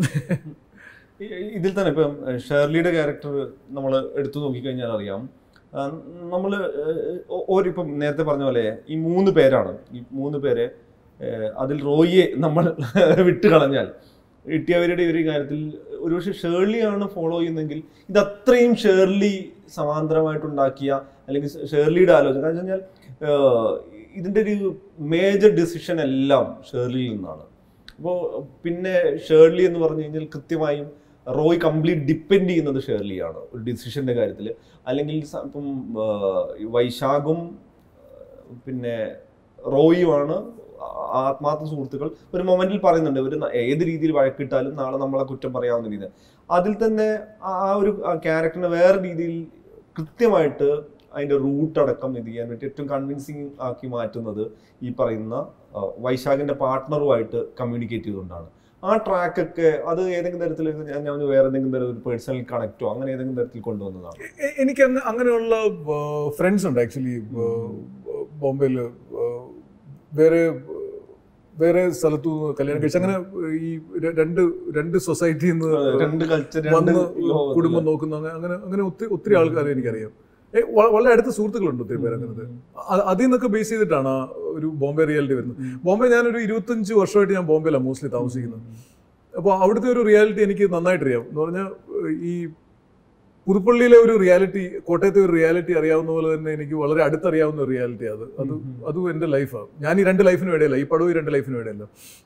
ഈ- ഇതിൽ തന്നെ ഇപ്പം ഏഹ്, ഷേർലിയുടെ ക്യാരക്ടർ നമ്മൾ എടുത്തു നോക്കിക്കഴിഞ്ഞാൽ അറിയാം നമ്മൾ ഒരിപ്പം നേരത്തെ പറഞ്ഞ പോലെ ഈ മൂന്ന് പേരാണ് ഈ മൂന്ന് പേരെ ഏഹ്, അതിൽ റോയിയെ നമ്മൾ വിട്ട് കളഞ്ഞാൽ ഇട്ടിയവരുടെ ഒരു കാര്യത്തിൽ ഒരുപക്ഷെ ഷേർലിയാണ് ഫോളോ ചെയ്യുന്നതെങ്കിൽ ഇത് അത്രയും ഷേർലി സമാന്തരമായിട്ടുണ്ടാക്കിയ അല്ലെങ്കിൽ ഷേർലിയുടെ ആലോചന കാരണം വെച്ച് കഴിഞ്ഞാൽ ഏഹ്, ഇതിൻ്റെ ഒരു മേജർ ഡിസിഷൻ എല്ലാം ഷേർലിയിൽ നിന്നാണ് അപ്പോൾ പിന്നെ ഷേർലി എന്ന് പറഞ്ഞു കഴിഞ്ഞാൽ കൃത്യമായും റോയ് കംപ്ലീറ്റ് ഡിപ്പെൻഡ് ചെയ്യുന്നത് ഷേർലിയാണ് ഒരു ഡിസിഷന്റെ കാര്യത്തിൽ അല്ലെങ്കിൽ സ- ഇപ്പം ആ, വൈശാഖും ആ, പിന്നെ റോയിയുമാണ് ആ- ആത്മാർത്ഥ സുഹൃത്തുക്കൾ ഒരു മൊമെന്റിൽ പറയുന്നുണ്ട് ഇവർ ഏത് രീതിയിൽ വഴക്കിട്ടാലും നാളെ നമ്മളെ കുറ്റം പറയാവുന്ന രീതി അതിൽ തന്നെ ആ ആ ഒരു ക്യാരക്ടറിനെ വേറെ രീതിയിൽ കൃത്യമായിട്ട് അതിന്റെ റൂട്ട് അടക്കം ഇത് ചെയ്യാൻ വേണ്ടി ഏറ്റവും കൺവിൻസിങ് ആക്കി മാറ്റുന്നത് ഈ പറയുന്ന ആ, വൈശാഖിന്റെ പാർട്ട്ണറുമായിട്ട് കമ്മ്യൂണിക്കേറ്റ് ചെയ്തുകൊണ്ടാണ് ആ ട്രാക്കൊക്കെ അത് ഏതെങ്കിലും തരത്തിൽ ഞാൻ ഞാൻ വേറെ ഏതെങ്കിലും തരത്തിൽ ഒരു പേഴ്സണൽ കണക്റ്റോ അങ്ങനെ ഏതെങ്കിലും തരത്തിൽ കൊണ്ടുവന്നതാണ് എ- എനിക്ക് അങ്ങ- അങ്ങനെയുള്ള ഫ്രണ്ട്സ് ഉണ്ട് ആക്ച്വലി ബോംബെയിൽ വേറെ വേറെ സ്ഥലത്തു നിന്ന് കല്യാണം കഴിച്ച് അങ്ങനെ ഈ ര- രണ്ട് രണ്ട് സൊസൈറ്റിയിൽ നിന്ന് രണ്ട് കൾച്ചർ രണ്ട് വന്ന് ലോകം കുടുംബം നോക്കുന്ന അങ്ങനെ അങ്ങനെ അങ്ങനെ ഒത്തിരി ഒത്തിരി ആൾക്കാരെ എനിക്കറിയാം ഏ, വ- വളരെ അടുത്ത സുഹൃത്തുക്കളുണ്ട് ഒത്തിരി പേര് അങ്ങനത്തെ അ- അതിൽ നിന്നൊക്കെ ബേസ് ചെയ്തിട്ടാണ് ആ ഒരു ബോംബെ റിയാലിറ്റി വരുന്നത് ബോംബെ ഞാനൊരു ഇരുപത്തഞ്ച് വർഷമായിട്ട് ഞാൻ ബോംബെയിലാണ് മോസ്റ്റ്ലി താമസിക്കുന്നത് അപ്പോൾ അവിടുത്തെ ഒരു റിയാലിറ്റി എനിക്ക് നന്നായിട്ട് അറിയാം എന്ന് പറഞ്ഞാൽ ഈ പുതുപ്പള്ളിയിലെ ഒരു റിയാലിറ്റി കോട്ടയത്തെ ഒരു റിയാലിറ്റി അറിയാവുന്ന പോലെ തന്നെ എനിക്ക് വളരെ അടുത്തറിയാവുന്ന ഒരു റിയാലിറ്റി അത് അത് അതും എൻ്റെ ലൈഫാണ് ഞാൻ ഈ രണ്ട് ലൈഫിനും ഇടയില്ല ഈ പടവും ഈ രണ്ട് ലൈഫിനും ഇടയില്ല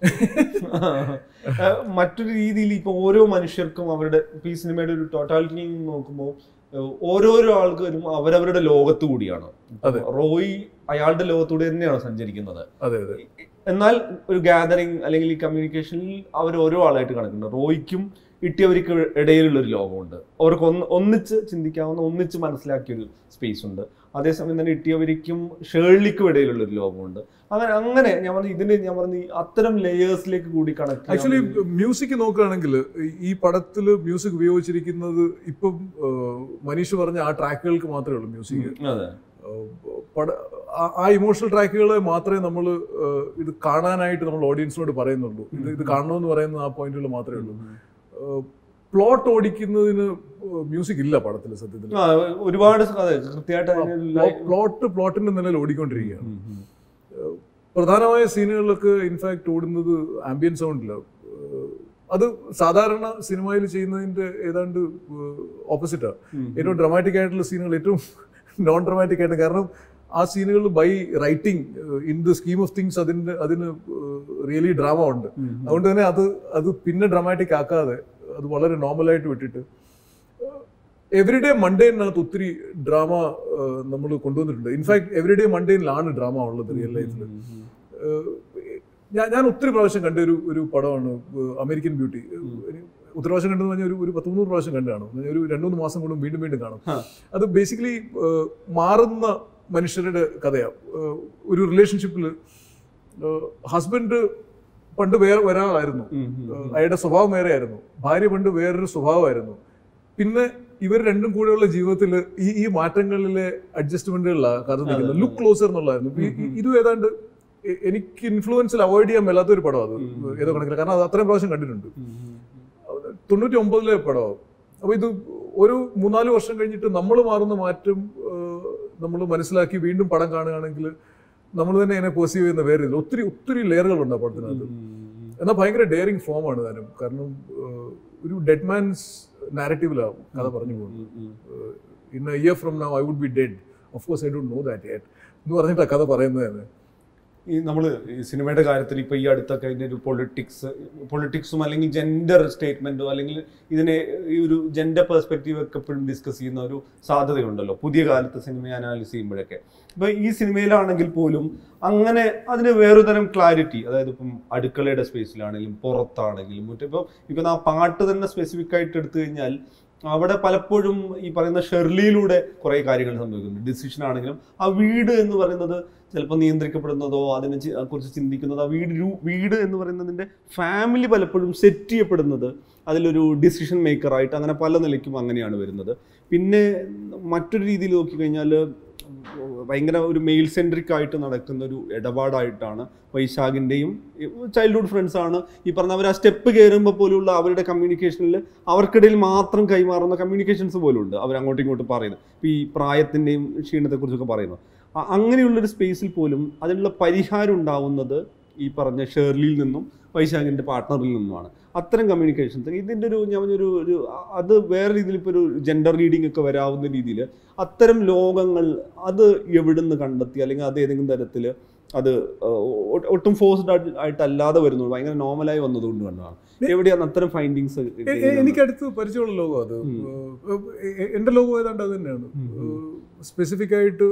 ആ, മറ്റൊരു രീതിയിൽ ഇപ്പൊ ഓരോ മനുഷ്യർക്കും അവരുടെ ഇപ്പൊ ഈ സിനിമയുടെ ഒരു ടോട്ടാലിറ്റി നോക്കുമ്പോൾ ഓരോരോ ആൾക്കാരും അവരവരുടെ ലോകത്ത് കൂടിയാണ് ഇപ്പൊ അതെ. റോയ് അയാളുടെ ലോകത്തൂടെ തന്നെയാണ് സഞ്ചരിക്കുന്നത് അതെ അതെ എന്നാൽ ഒരു ഗാദറിങ് അല്ലെങ്കിൽ ഈ കമ്മ്യൂണിക്കേഷനിൽ അവർ ഓരോ ആളായിട്ട് കണക്കുന്നുണ്ട് റോയ്ക്കും ഇട്ടിയവർക്ക് ഇടയിലുള്ള ഒരു ലോകമുണ്ട് അവർക്ക് ഒന്ന് ഒന്നിച്ച് ചിന്തിക്കാവുന്ന ഒന്നിച്ച് മനസ്സിലാക്കിയ ഒരു സ്പേസ് ഉണ്ട് അതേസമയം തന്നെ ഇട്ടിയവരിക്കും ഷേർലിക്കും ഇടയിലുള്ള ഒരു ലോകമുണ്ട് അങ്ങനെ അങ്ങനെ ഞാൻ പറഞ്ഞു ഇതിന് ഞാൻ പറഞ്ഞു ഈ അത്തരം ലെയേഴ്സിലേക്ക് കൂടി കണക്ട് ആക്ച്വലി മ്യൂസിക് നോക്കുകയാണെങ്കിൽ ഈ പടത്തിൽ മ്യൂസിക് ഉപയോഗിച്ചിരിക്കുന്നത് ഇപ്പം ഏഹ്, മനീഷ് പറഞ്ഞ ആ ട്രാക്കുകൾക്ക് മാത്രമേ ഉള്ളൂ മ്യൂസിക് അതെ പട ആ- ആ ഇമോഷണൽ ട്രാക്കുകളെ മാത്രമേ നമ്മൾ ഇത് കാണാനായിട്ട് നമ്മൾ ഓഡിയൻസിനോട് പറയുന്നുള്ളൂ ഇത് ഇത് കാണണമെന്ന് പറയുന്ന ആ പോയിന്റുകൾ മാത്രമേ ഉള്ളൂ പ്ലോട്ട് ഓടിക്കുന്നതിന് മ്യൂസിക് ഇല്ല പടത്തിൽ സത്യത്തിൽ ആ, ഒരുപാട് അതെ കൃത്യമായിട്ട് അതിനൊരു ലൈ- പ്ലോട്ട് പ്ലോട്ടിന്റെ നിലയിൽ ഓടിക്കൊണ്ടിരിക്കുകയാണ് ഉം, ഉം. പ്രധാനമായ സീനുകളിലൊക്കെ ഇൻഫാക്ട് ഓടുന്നത് ആംബിയൻ സൗണ്ടില്ല അത് സാധാരണ സിനിമയിൽ ചെയ്യുന്നതിന്റെ ഏതാണ്ട് ഓപ്പോസിറ്റാണ് ഉം. ഏറ്റവും ഡ്രമാറ്റിക് ആയിട്ടുള്ള സീനുകൾ ഏറ്റവും നോൺ ഡ്രമാറ്റിക് ആയിട്ട് കാരണം ആ സീനുകൾ by writing in the scheme of things അതിന് അതിന് റിയലി ഡ്രാമ ഉണ്ട് ഉം. അതുകൊണ്ട് തന്നെ അത് അത് പിന്നെ ഡ്രമാറ്റിക് ആക്കാതെ അത് വളരെ നോർമലായിട്ട് വിട്ടിട്ട് എവറിഡേ മണ്ടേനകത്ത് ഒത്തിരി ഡ്രാമ നമ്മൾ കൊണ്ടുവന്നിട്ടുണ്ട് ഇൻഫാക്ട് എവറിഡേ മണ്ടേനിലാണ് ഡ്രാമ ഉള്ളത് റിയൽ ലൈഫിൽ ഞാൻ ഞാൻ ഒത്തിരി പ്രാവശ്യം കണ്ട ഒരു ഒരു പടമാണ് ഏഹ്, അമേരിക്കൻ ബ്യൂട്ടി ഏഹ്, ഒത്തിരി പ്രാവശ്യം കണ്ടെന്ന് പറഞ്ഞാൽ ഒരു ഒരു പത്ത് മൂന്ന് പ്രാവശ്യം കണ്ടാണ് ഒരു രണ്ടു മൂന്ന് മാസം കൊണ്ടും വീണ്ടും വീണ്ടും കാണും ആ. അത് ബേസിക്കലി മാറുന്ന മനുഷ്യരുടെ കഥയാണ് ഏഹ്, ഒരു റിലേഷൻഷിപ്പിൽ ഹസ്ബൻഡ് പണ്ട് വേറെ ഒരാളായിരുന്നു ഉം, ഉം, ഉം. അയാളുടെ സ്വഭാവം വേറെയായിരുന്നു ഭാര്യ പണ്ട് വേറൊരു സ്വഭാവമായിരുന്നു പിന്നെ ഇവർ രണ്ടും കൂടെയുള്ള ജീവിതത്തിൽ ഈ ഈ മാറ്റങ്ങളിലെ അഡ്ജസ്റ്റ്മെന്റുകളിലാണ് കഥ നിൽക്കുന്നത് ലുക്ക് ക്ലോസർ എന്നുള്ളതായിരുന്നു ഇപ്പൊ ഈ- ഈ- ഇതും ഏതാണ്ട് എ- എനിക്ക് ഇൻഫ്ലുവൻസിൽ അവോയ്ഡ് ചെയ്യാൻ മേലാത്ത ഒരു പടം അത് ഏതോ കണക്കിൽ കാരണം അത് അത്രയും പ്രാവശ്യം കണ്ടിട്ടുണ്ട് ഉം, ഉം. തൊണ്ണൂറ്റി ഒമ്പതിലെ പടമാണ് അപ്പൊ ഇത് ഒരു മൂന്നാല് വർഷം കഴിഞ്ഞിട്ട് നമ്മൾ മാറുന്ന മാറ്റം നമ്മൾ മനസ്സിലാക്കി വീണ്ടും പടം കാണുകയാണെങ്കിൽ നമ്മൾ തന്നെ അതിനെ പെർസീവ് ചെയ്യുന്ന വേറെ ഇതിൽ ഒത്തിരി ഒത്തിരി ലെയറുകളുണ്ട് ആ പടത്തിനകത്ത് എന്നാൽ ഭയങ്കര ഡെയറിങ് ഫോമാണ് താനും കാരണം ഏഹ്, ഒരു ഡെഡ് മാൻസ് നാരറ്റീവിലാണ് കഥ പറഞ്ഞു പോകുന്നത് in a year from now I would be dead of course I don't know that yet എന്ന് പറഞ്ഞിട്ടാണ് കഥ പറയുന്നത് തന്നെ ഈ നമ്മൾ ഈ സിനിമയുടെ കാര്യത്തിൽ ഇപ്പോൾ ഈ അടുത്തൊക്കെ ഇതിൻ്റെ ഒരു പൊളിറ്റിക്സ് പൊളിറ്റിക്സും അല്ലെങ്കിൽ ജെൻഡർ സ്റ്റേറ്റ്മെൻറ്റോ അല്ലെങ്കിൽ ഇതിനെ ഈ ഒരു ജെൻഡർ പെർസ്പെക്റ്റീവ് ഒക്കെ എപ്പോഴും ഡിസ്കസ് ചെയ്യുന്ന ഒരു സാധ്യതയുണ്ടല്ലോ പുതിയ കാലത്ത് സിനിമ അനാലിസ് ചെയ്യുമ്പോഴൊക്കെ ഇപ്പോൾ ഈ സിനിമയിലാണെങ്കിൽ പോലും അങ്ങനെ അതിന് വേറൊരു തരം ക്ലാരിറ്റി അതായത് ഇപ്പം അടുക്കളയുടെ സ്പേസിലാണെങ്കിലും പുറത്താണെങ്കിലും മറ്റേ ഇപ്പോൾ ഇപ്പം ആ പാട്ട് തന്നെ സ്പെസിഫിക് ആയിട്ട് എടുത്തു കഴിഞ്ഞാൽ അവിടെ പലപ്പോഴും ഈ പറയുന്ന ഷെർലിയിലൂടെ കുറേ കാര്യങ്ങൾ സംഭവിക്കുന്നുണ്ട് ഡിസിഷൻ ആണെങ്കിലും ആ വീട് എന്ന് പറയുന്നത് ചിലപ്പോൾ നിയന്ത്രിക്കപ്പെടുന്നതോ അതിനെ ചി- കുറിച്ച് ചിന്തിക്കുന്നതോ ആ വീട് രൂ- വീട് എന്ന് പറയുന്നതിൻ്റെ ഫാമിലി പലപ്പോഴും സെറ്റ് ചെയ്യപ്പെടുന്നത് അതിലൊരു ഡിസിഷൻ മേക്കറായിട്ട് അങ്ങനെ പല നിലയ്ക്കും അങ്ങനെയാണ് വരുന്നത് പിന്നെ മറ്റൊരു രീതിയിൽ നോക്കിക്കഴിഞ്ഞാൽ ഭയങ്കര ഒരു മെയിൽ സെൻട്രിക് ആയിട്ട് നടക്കുന്ന ഒരു ഇടപാടായിട്ടാണ് വൈശാഖിൻ്റെയും ചൈൽഡ്ഹുഡ് ഫ്രണ്ട്സ് ആണ് ഈ പറഞ്ഞ അവർ ആ സ്റ്റെപ്പ് കയറുമ്പോൾ പോലുള്ള അവരുടെ കമ്മ്യൂണിക്കേഷനിൽ അവർക്കിടയിൽ മാത്രം കൈമാറുന്ന കമ്മ്യൂണിക്കേഷൻസ് പോലും ഉണ്ട് അവർ അങ്ങോട്ടും ഇങ്ങോട്ടും പറയുന്നത് ഇപ്പോൾ ഈ പ്രായത്തിൻ്റെയും ക്ഷീണത്തെക്കുറിച്ചൊക്കെ പറയുന്നത് അ- അങ്ങനെയുള്ളൊരു സ്പേസിൽ പോലും അതിനുള്ള പരിഹാരം ഉണ്ടാവുന്നത് ഈ പറഞ്ഞ ഷേർലിയിൽ നിന്നും വൈശാഖിൻ്റെ പാർട്ട്ണറിൽ നിന്നുമാണ് അത്തരം കമ്മ്യൂണിക്കേഷൻസ് ഇതിൻ്റെ ഒരു ഞാൻ പറഞ്ഞ ഒരു ഒരു അത് വേറെ രീതിയിൽ ഇപ്പോൾ ഒരു ജെൻഡർ റീഡിംഗ് ഒക്കെ വരാവുന്ന രീതിയിൽ അത്തരം ലോകങ്ങൾ അത് എവിടുന്ന് കണ്ടെത്തി അല്ലെങ്കിൽ അത് ഏതെങ്കിലും തരത്തിൽ അത് ഒ- ഒട്ടും ഫോഴ്സ്ഡ് ആയിട്ടല്ലാതെ വരുന്നു ഭയങ്കര നോർമലായി വന്നതുകൊണ്ട് കണ്ടാണ് എവിടെയാണ് അത്തരം ഫൈൻഡിങ്സ് എ- എ- എനിക്കടുത്ത് പരിചയമുള്ള ലോകം അത് ഏഹ് എ- എന്റെ ലോകം ഏതാണ്ട് അത് തന്നെയാണ് സ്പെസിഫിക് ആയിട്ട്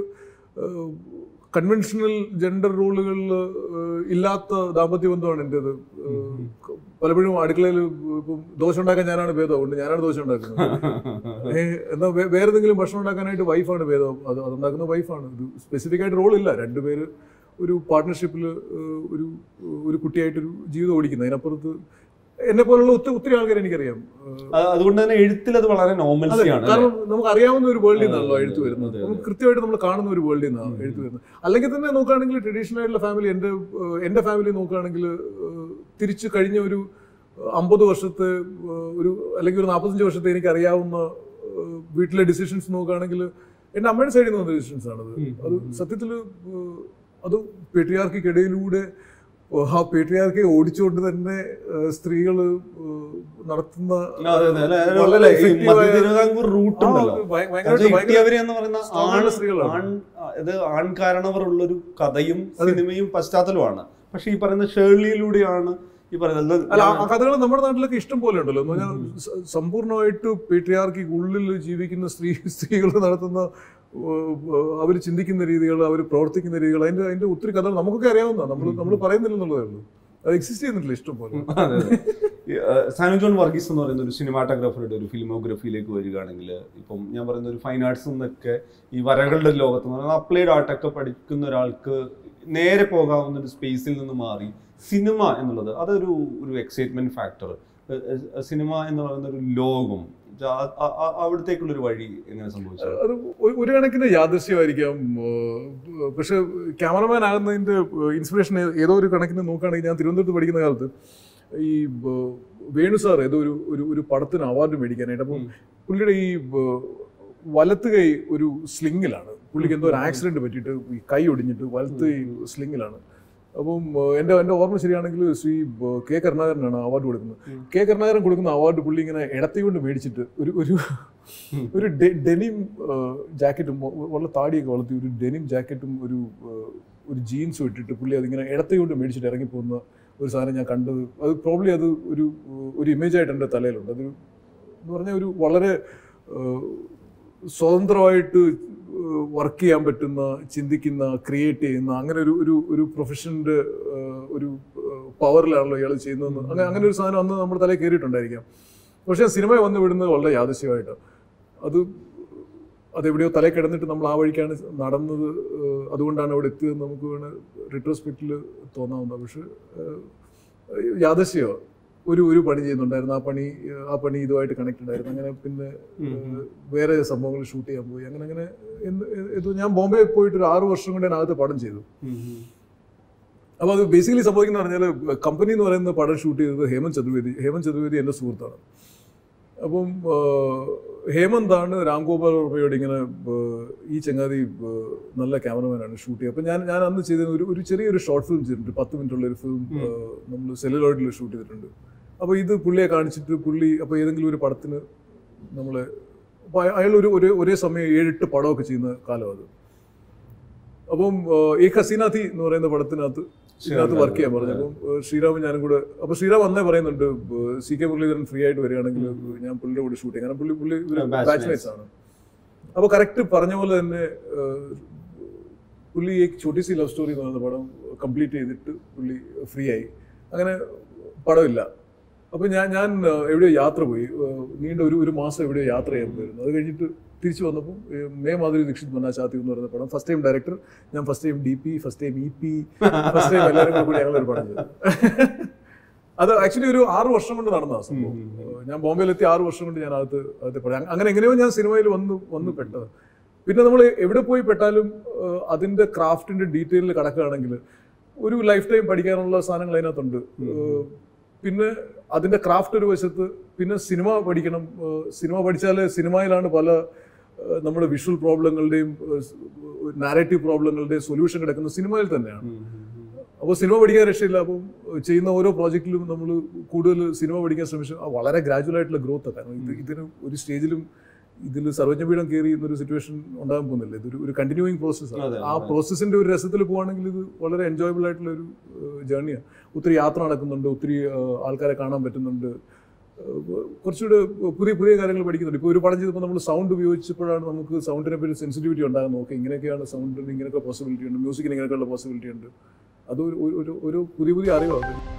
കൺവെൻഷണൽ ജെൻഡർ റൂളുകളിൽ ഇല്ലാത്ത ദാമ്പത്യ ബന്ധമാണ് എൻ്റെത് പലപ്പോഴും അടുക്കളയിൽ ഇപ്പം ദോശ ഉണ്ടാക്കാൻ ഞാനാണ് ഭേദം അതുകൊണ്ട് ഞാനാണ് ദോശ ഉണ്ടാക്കുന്നത് ഏഹ് എന്നാ വേ- വേറെ എന്തെങ്കിലും ഭക്ഷണം ഉണ്ടാക്കാനായിട്ട് വൈഫാണ് ഭേദം അത് അതുണ്ടാക്കുന്ന വൈഫാണ് ഇത് സ്പെസിഫിക് ആയിട്ട് റോളില്ല രണ്ടുപേര് ഒരു പാർട്ട്ണർഷിപ്പിൽ ഒരു ഒരു കുട്ടിയായിട്ടൊരു ജീവിതം ഓടിക്കുന്നത് അതിനപ്പുറത്ത് എന്നെ പോലുള്ള ഒത്തിരി ഒത്തിരി ആൾക്കാർ എനിക്കറിയാം ഏഹ് അതുകൊണ്ട് തന്നെ എഴുത്തിൽ അത് വളരെ അതെ, നോർമൽസി ആണ് കാരണം നമുക്ക് അറിയാവുന്ന ഒരു വേൾഡിൽ നിന്നാണല്ലോ അതെ, എഴുത്ത് അതെ, വരുന്നത് അതെ, നമുക്ക് കൃത്യമായിട്ട് നമ്മൾ കാണുന്ന ഒരു വേൾഡിൽ നിന്നാണ് എഴുത്ത് വരുന്നത് അല്ലെങ്കിൽ തന്നെ നോക്കുകയാണെങ്കിൽ ട്രഡീഷണൽ ആയിട്ടുള്ള ഫാമിലി എൻ്റെ ഏഹ്, എൻ്റെ ഫാമിലി നോക്കുകയാണെങ്കിൽ ഏഹ്, തിരിച്ച് കഴിഞ്ഞ ഒരു അമ്പത് വർഷത്തെ ഏഹ്, ഒരു അല്ലെങ്കിൽ ഒരു നാൽപ്പത്തഞ്ച് വർഷത്തെ എനിക്ക് അറിയാവുന്ന ഏഹ്, വീട്ടിലെ ഡിസിഷൻസ് നോക്കുകയാണെങ്കിൽ എൻ്റെ അമ്മയുടെ സൈഡിൽ നിന്ന് വന്ന ഡിസിഷൻസ് ആണത് ഉം, അത് സത്യത്തിൽ അത് പെട്രിയാർക്കിടയിലൂടെ ആ പെട്രിയാർക്കെ ഓടിച്ചുകൊണ്ട് തന്നെ സ്ത്രീകൾ നടത്തുന്ന അതെ, അതെ, അല്ലെ, അല്ലെ, വളരെ അല്ലെ, ഈ effective മധ്യ ആയ- തിരുവിതാംകൂർ റൂട്ട് ആ, ഉണ്ടല്ലോ ഭയ- അത് ഭയങ്കരമായിട്ട് ഭയങ്കര ഇട്ടിയവര് എന്ന് പറയുന്ന strong ആൺ ആയിട്ടുള്ള സ്ത്രീകളാണ്. ആൺ ഇത് ആൺകാരണവർ ഉള്ളൊരു കഥയും സിനിമയും പശ്ചാത്തലമാണ് പക്ഷെ ഈ പറയുന്ന ഷേർലിയിലൂടെയാണ് ഈ പറയുന്നത് അല്ല ആ കഥകൾ നമ്മുടെ നാട്ടിലൊക്കെ ഇഷ്ടം പോലെ ഉണ്ടല്ലോ എന്ന് പറഞ്ഞാൽ സ- സമ്പൂർണ്ണമായിട്ട് പേട്രിയാർക്കി ഉള്ളിൽ ജീവിക്കുന്ന സ്ത്രീ സ്ത്രീകൾ നടത്തുന്ന അവർ ചിന്തിക്കുന്ന രീതികൾ അവർ പ്രവർത്തിക്കുന്ന രീതികൾ അതിന്റെ അതിന്റെ ഒത്തിരി കഥകൾ നമുക്കൊക്കെ അറിയാവുന്നതാണ് നമ്മൾ നമ്മൾ പറയുന്നില്ലെന്നുള്ളതേ ഉള്ളൂ അത് എക്സിസ്റ്റ് ചെയ്യുന്നില്ല ഇഷ്ടം പോലെ അതെ, അതെ. ഈ, ആ, സാനു ജോൺ വർഗീസ് എന്ന് പറയുന്ന ഒരു സിനിമാറ്റോഗ്രാഫറുടെ ഒരു ഫിലിമോഗ്രഫിയിലേക്ക് വരികയാണെങ്കിൽ ഇപ്പം ഞാൻ പറയുന്ന ഒരു ഫൈൻ ആർട്സ് എന്നൊക്കെ ഈ വരകളുടെ ലോകത്ത് എന്ന് പറയുന്നത് അപ്ലൈഡ് ആർട്ടൊക്കെ പഠിക്കുന്ന ഒരാൾക്ക് നേരെ പോകാവുന്ന ഒരു സ്പേസിൽ നിന്ന് മാറി സിനിമ എന്നുള്ളത് അതൊരു ഒരു എക്സൈറ്റ്മെന്റ് ഫാക്ടർ സിനിമ എന്ന് പറയുന്ന ഒരു ലോകം ആ- ആ- ആ- അവിടത്തേക്കുള്ളൊരു വഴി എങ്ങനെ സംഭവിച്ചത് അത് ഒ- ഒരു കണക്കിന് യാദൃശ്യമായിരിക്കാം ഏഹ് പക്ഷെ ക്യാമറമാൻ ആകുന്നതിന്റെ ഇൻസ്പിറേഷൻ ഏതോ ഒരു കണക്കിന് നോക്കുകയാണെങ്കിൽ ഞാൻ തിരുവനന്തപുരത്ത് പഠിക്കുന്ന കാലത്ത് ഈ ഏഹ് വേണു സാർ ഏതോ ഒരു ഒരു ഒരു പടത്തിന് അവാർഡ് മേടിക്കാനായിട്ട് അപ്പം പുള്ളിയുടെ ഈ ഏഹ് വലത്ത് കൈ ഒരു സ്ലിങ്ങിലാണ് പുള്ളിക്ക് എന്തോ ഒരു ആക്സിഡന്റ് പറ്റിയിട്ട് ഈ കൈ ഒടിഞ്ഞിട്ട് വലത്ത് കൈ സ്ലിങ്ങിലാണ് അപ്പം ഏഹ് എൻ്റെ എൻ്റെ ഓർമ്മ ശരിയാണെങ്കിൽ ശ്രീ ഏഹ് കെ കരുണാകരനാണ് അവാർഡ് കൊടുക്കുന്നത് ഉം. കെ കരുണാകരൻ കൊടുക്കുന്ന അവാർഡ് പുള്ളി ഇങ്ങനെ ഇടത്തി കൊണ്ട് മേടിച്ചിട്ട് ഒരു ഒരു ഒരു ഡെനിം ജാക്കറ്റും വളരെ താടിയൊക്കെ വളർത്തി ഒരു ഡെനിം ജാക്കറ്റും ഒരു ഏഹ്, ഒരു ജീൻസും ഇട്ടിട്ട് പുള്ളി അതിങ്ങനെ ഇടത്തെ കൊണ്ട് മേടിച്ചിട്ട് ഇറങ്ങിപ്പോകുന്ന ഒരു സാധനം ഞാൻ കണ്ടത് അത് പ്രോബ്ലി അത് ഒരു ഏഹ്, ഒരു ഇമേജ് ആയിട്ട് എൻ്റെ തലയിലുണ്ട് അതൊരു എന്ന് പറഞ്ഞാൽ ഒരു വളരെ ഏഹ്, സ്വതന്ത്രമായിട്ട് വർക്ക് ചെയ്യാൻ പറ്റുന്ന ചിന്തിക്കുന്ന ക്രിയേറ്റ് ചെയ്യുന്ന അങ്ങനെ ഒരു ഒരു ഒരു പ്രൊഫഷൻ്റെ ഒരു പവറിലാണല്ലോ ഇയാൾ ചെയ്യുന്നതെന്ന് അങ്ങനെ അങ്ങനെ ഒരു സാധനം അന്ന് നമ്മുടെ തലയിൽ കയറിയിട്ടുണ്ടായിരിക്കാം പക്ഷേ സിനിമ വന്ന് വിടുന്നത് വളരെ യാദൃശ്യമായിട്ട് അത് അതെവിടെയോ തലയിൽ കിടന്നിട്ട് നമ്മൾ ആ വഴിക്കാണ് നടന്നത് ഏഹ് അതുകൊണ്ടാണ് അവിടെ എത്തിയതെന്ന് നമുക്ക് വേണേൽ റിട്രോസ്പെക്റ്റിൽ തോന്നാവുന്നത് പക്ഷെ യാദൃശ്യമോ ഒരു ഒരു പണി ചെയ്യുന്നുണ്ടായിരുന്നു ആ പണി ഏഹ് ആ പണി ഇതുമായിട്ട് കണക്റ്റഡ് ആയിരുന്നു അങ്ങനെ പിന്നെ ഏഹ് വേറെ സംഭവങ്ങൾ ഷൂട്ട് ചെയ്യാൻ പോയി അങ്ങനെ അങ്ങനെ എന്ത് ഇത് ഞാൻ ബോംബെ പോയിട്ട് ഒരു ആറ് വർഷം കൊണ്ട് ഞാൻ അകത്ത് പടം ചെയ്തു അപ്പോൾ അത് ബേസിക്കലി സംഭവിക്കുന്ന പറഞ്ഞാൽ കമ്പനി എന്ന് പറയുന്ന പടം ഷൂട്ട് ചെയ്തത് ഹേമന്ത് ചതുർവേദി ഹേമന്ത് ചതുർവേദി എൻ്റെ സുഹൃത്താണ് അപ്പം ആഹ്, ഹേമന്താണ് രാംഗോപാൽ വർമ്മയോട് ഇങ്ങനെ ആഹ്, ഈ ചങ്ങാതി ആഹ്, നല്ല ക്യാമറമാനാണ് ഷൂട്ട് ചെയ്യുക അപ്പം ഞാൻ ഞാൻ അന്ന് ചെയ്ത ഒരു ഒരു ചെറിയൊരു ഷോർട്ട് ഫിലിം ചെയ്തിട്ടുണ്ട് പത്ത് മിനിറ്റുള്ള ഒരു ഫിലിം നമ്മൾ സെല്ലുലോയിഡിൽ ഷൂട്ട് ചെയ്തിട്ടുണ്ട് അപ്പോൾ ഇത് പുള്ളിയെ കാണിച്ചിട്ട് പുള്ളി അപ്പോൾ ഏതെങ്കിലും ഒരു പടത്തിന് നമ്മളെ അപ്പോൾ അയാൾ ഒരു ഒരേ ഒരേ സമയം ഏഴെട്ട് പടമൊക്കെ ചെയ്യുന്ന കാലം അത് അപ്പം ഏഹ്, ഈ ഹസീനാഥി എന്ന് പറയുന്ന പടത്തിനകത്ത് ഇതിനകത്ത് വർക്ക് ചെയ്യാൻ പറഞ്ഞു അപ്പം ഏഹ്, ശ്രീറാമും ഞാനും കൂടെ അപ്പൊ ശ്രീറാം അന്നേ പറയുന്നുണ്ട് ഏഹ്, സി കെ മുരളീധരൻ ഫ്രീ ആയിട്ട് വരികയാണെങ്കിൽ ഞാൻ പുള്ളിയുടെ കൂടെ ഷൂട്ട് ചെയ്യും കാരണം പുള്ളി പുള്ളി Batchmates. ബാച്ച്മേറ്റ്സ് ആണ് അപ്പൊ കറക്റ്റ് പറഞ്ഞ പോലെ തന്നെ ഏഹ്, പുള്ളി ഈ ചോട്ടി സി ലവ് സ്റ്റോറി എന്ന് പറയുന്ന പടം കംപ്ലീറ്റ് ചെയ്തിട്ട് പുള്ളി ഫ്രീ ആയി അങ്ങനെ പടമില്ല അപ്പൊ ഞാൻ ഞാൻ ഏഹ്, എവിടെയോ യാത്ര പോയി ഏഹ്, നീണ്ട ഒരു ഒരു മാസം എവിടെയോ യാത്ര ചെയ്യാൻ പോയിരുന്നു അത് കഴിഞ്ഞിട്ട് തിരിച്ചു വന്നപ്പോൾ ഏഹ്, മേ മാധുരി ദീക്ഷിത് മന്നാചാത്തി എന്ന് പറയുന്ന പടം ഫസ്റ്റ് ടൈം ഡയറക്ടർ ഞാൻ first time D P first time E P first time എല്ലാവരും കൂടെ കൂടി ഞങ്ങൾ ഒരു പടം ചെയ്തു അത് ആക്ച്വലി ഒരു ആറ് വർഷം കൊണ്ട് നടന്ന സംഭവം ഏഹ്, ഞാൻ ബോംബെയിലെത്തി ആറ് വർഷം കൊണ്ട് ഞാൻ അകത്ത് അകത്ത് പെടാം അങ്ങനെ എങ്ങനെയോ ഞാൻ സിനിമയിൽ വന്ന് വന്ന് പെട്ടത് പിന്നെ നമ്മൾ എവിടെ പോയി പെട്ടാലും ഏഹ്, അതിന്റെ ക്രാഫ്റ്റിന്റെ ഡീറ്റെയിലിൽ കിടക്കുകയാണെങ്കിൽ ഒരു ലൈഫ് ടൈം പഠിക്കാനുള്ള സാധനങ്ങൾ അതിനകത്തുണ്ട് ഏഹ്, പിന്നെ അതിന്റെ ക്രാഫ്റ്റ് ഒരു വശത്ത് പിന്നെ സിനിമ പഠിക്കണം ഏഹ്, സിനിമ പഠിച്ചാൽ സിനിമയിലാണ് പല ഏഹ്, നമ്മുടെ വിഷ്വൽ പ്രോബ്ലങ്ങളുടെയും നാരേറ്റീവ് പ്രോബ്ലങ്ങളുടെയും സൊല്യൂഷൻ കിടക്കുന്നത് സിനിമയിൽ തന്നെയാണ് അപ്പോൾ സിനിമ പഠിക്കാൻ രക്ഷയില്ല അപ്പം ചെയ്യുന്ന ഓരോ പ്രോജക്റ്റിലും നമ്മൾ കൂടുതൽ സിനിമ പഠിക്കാൻ ശ്രമിച്ചു ആ വളരെ ഗ്രാജുവൽ ആയിട്ടുള്ള ഗ്രോത്ത് കാരണം ഇത് ഇതിന് ഒരു സ്റ്റേജിലും ഇതിൽ സർവജ്ഞപീഠം കയറി എന്നൊരു സിറ്റുവേഷൻ ഉണ്ടാകാൻ പോകുന്നില്ല ഇതൊരു ഒരു കണ്ടിന്യൂയിങ് പ്രോസസ്സ് അതെ, ആ പ്രോസസ്സിന്റെ ഒരു രസത്തിൽ പോവാണെങ്കിൽ ഇത് വളരെ എൻജോയബിൾ ആയിട്ടുള്ള ഒരു ജേർണിയാണ് ഒത്തിരി യാത്ര നടക്കുന്നുണ്ട് ഒത്തിരി ഏഹ്, ആൾക്കാരെ കാണാൻ പറ്റുന്നുണ്ട് ഏഹ്, കുറച്ചുകൂടെ പുതിയ പുതിയ കാര്യങ്ങൾ പഠിക്കുന്നുണ്ട് ഇപ്പോൾ ഒരു പടം ചെയ്തപ്പോൾ നമ്മൾ സൗണ്ട് ഉപയോഗിച്ചപ്പോഴാണ് നമുക്ക് സൗണ്ടിനെ പറ്റി സെൻസിറ്റിവിറ്റി ഉണ്ടാകുന്നത് ഓക്കെ ഇങ്ങനെയൊക്കെയാണ് സൗണ്ടിന് ഇങ്ങനെയൊക്കെ പോസിബിലിറ്റി ഉണ്ട് മ്യൂസിക്കിന് ഇങ്ങനെയൊക്കെയുള്ള പോസിബിലിറ്റി ഉണ്ട് അത് ഒരു ഒരു- ഒരു ഒരു പുതിയ പുതിയ അറിവാണ്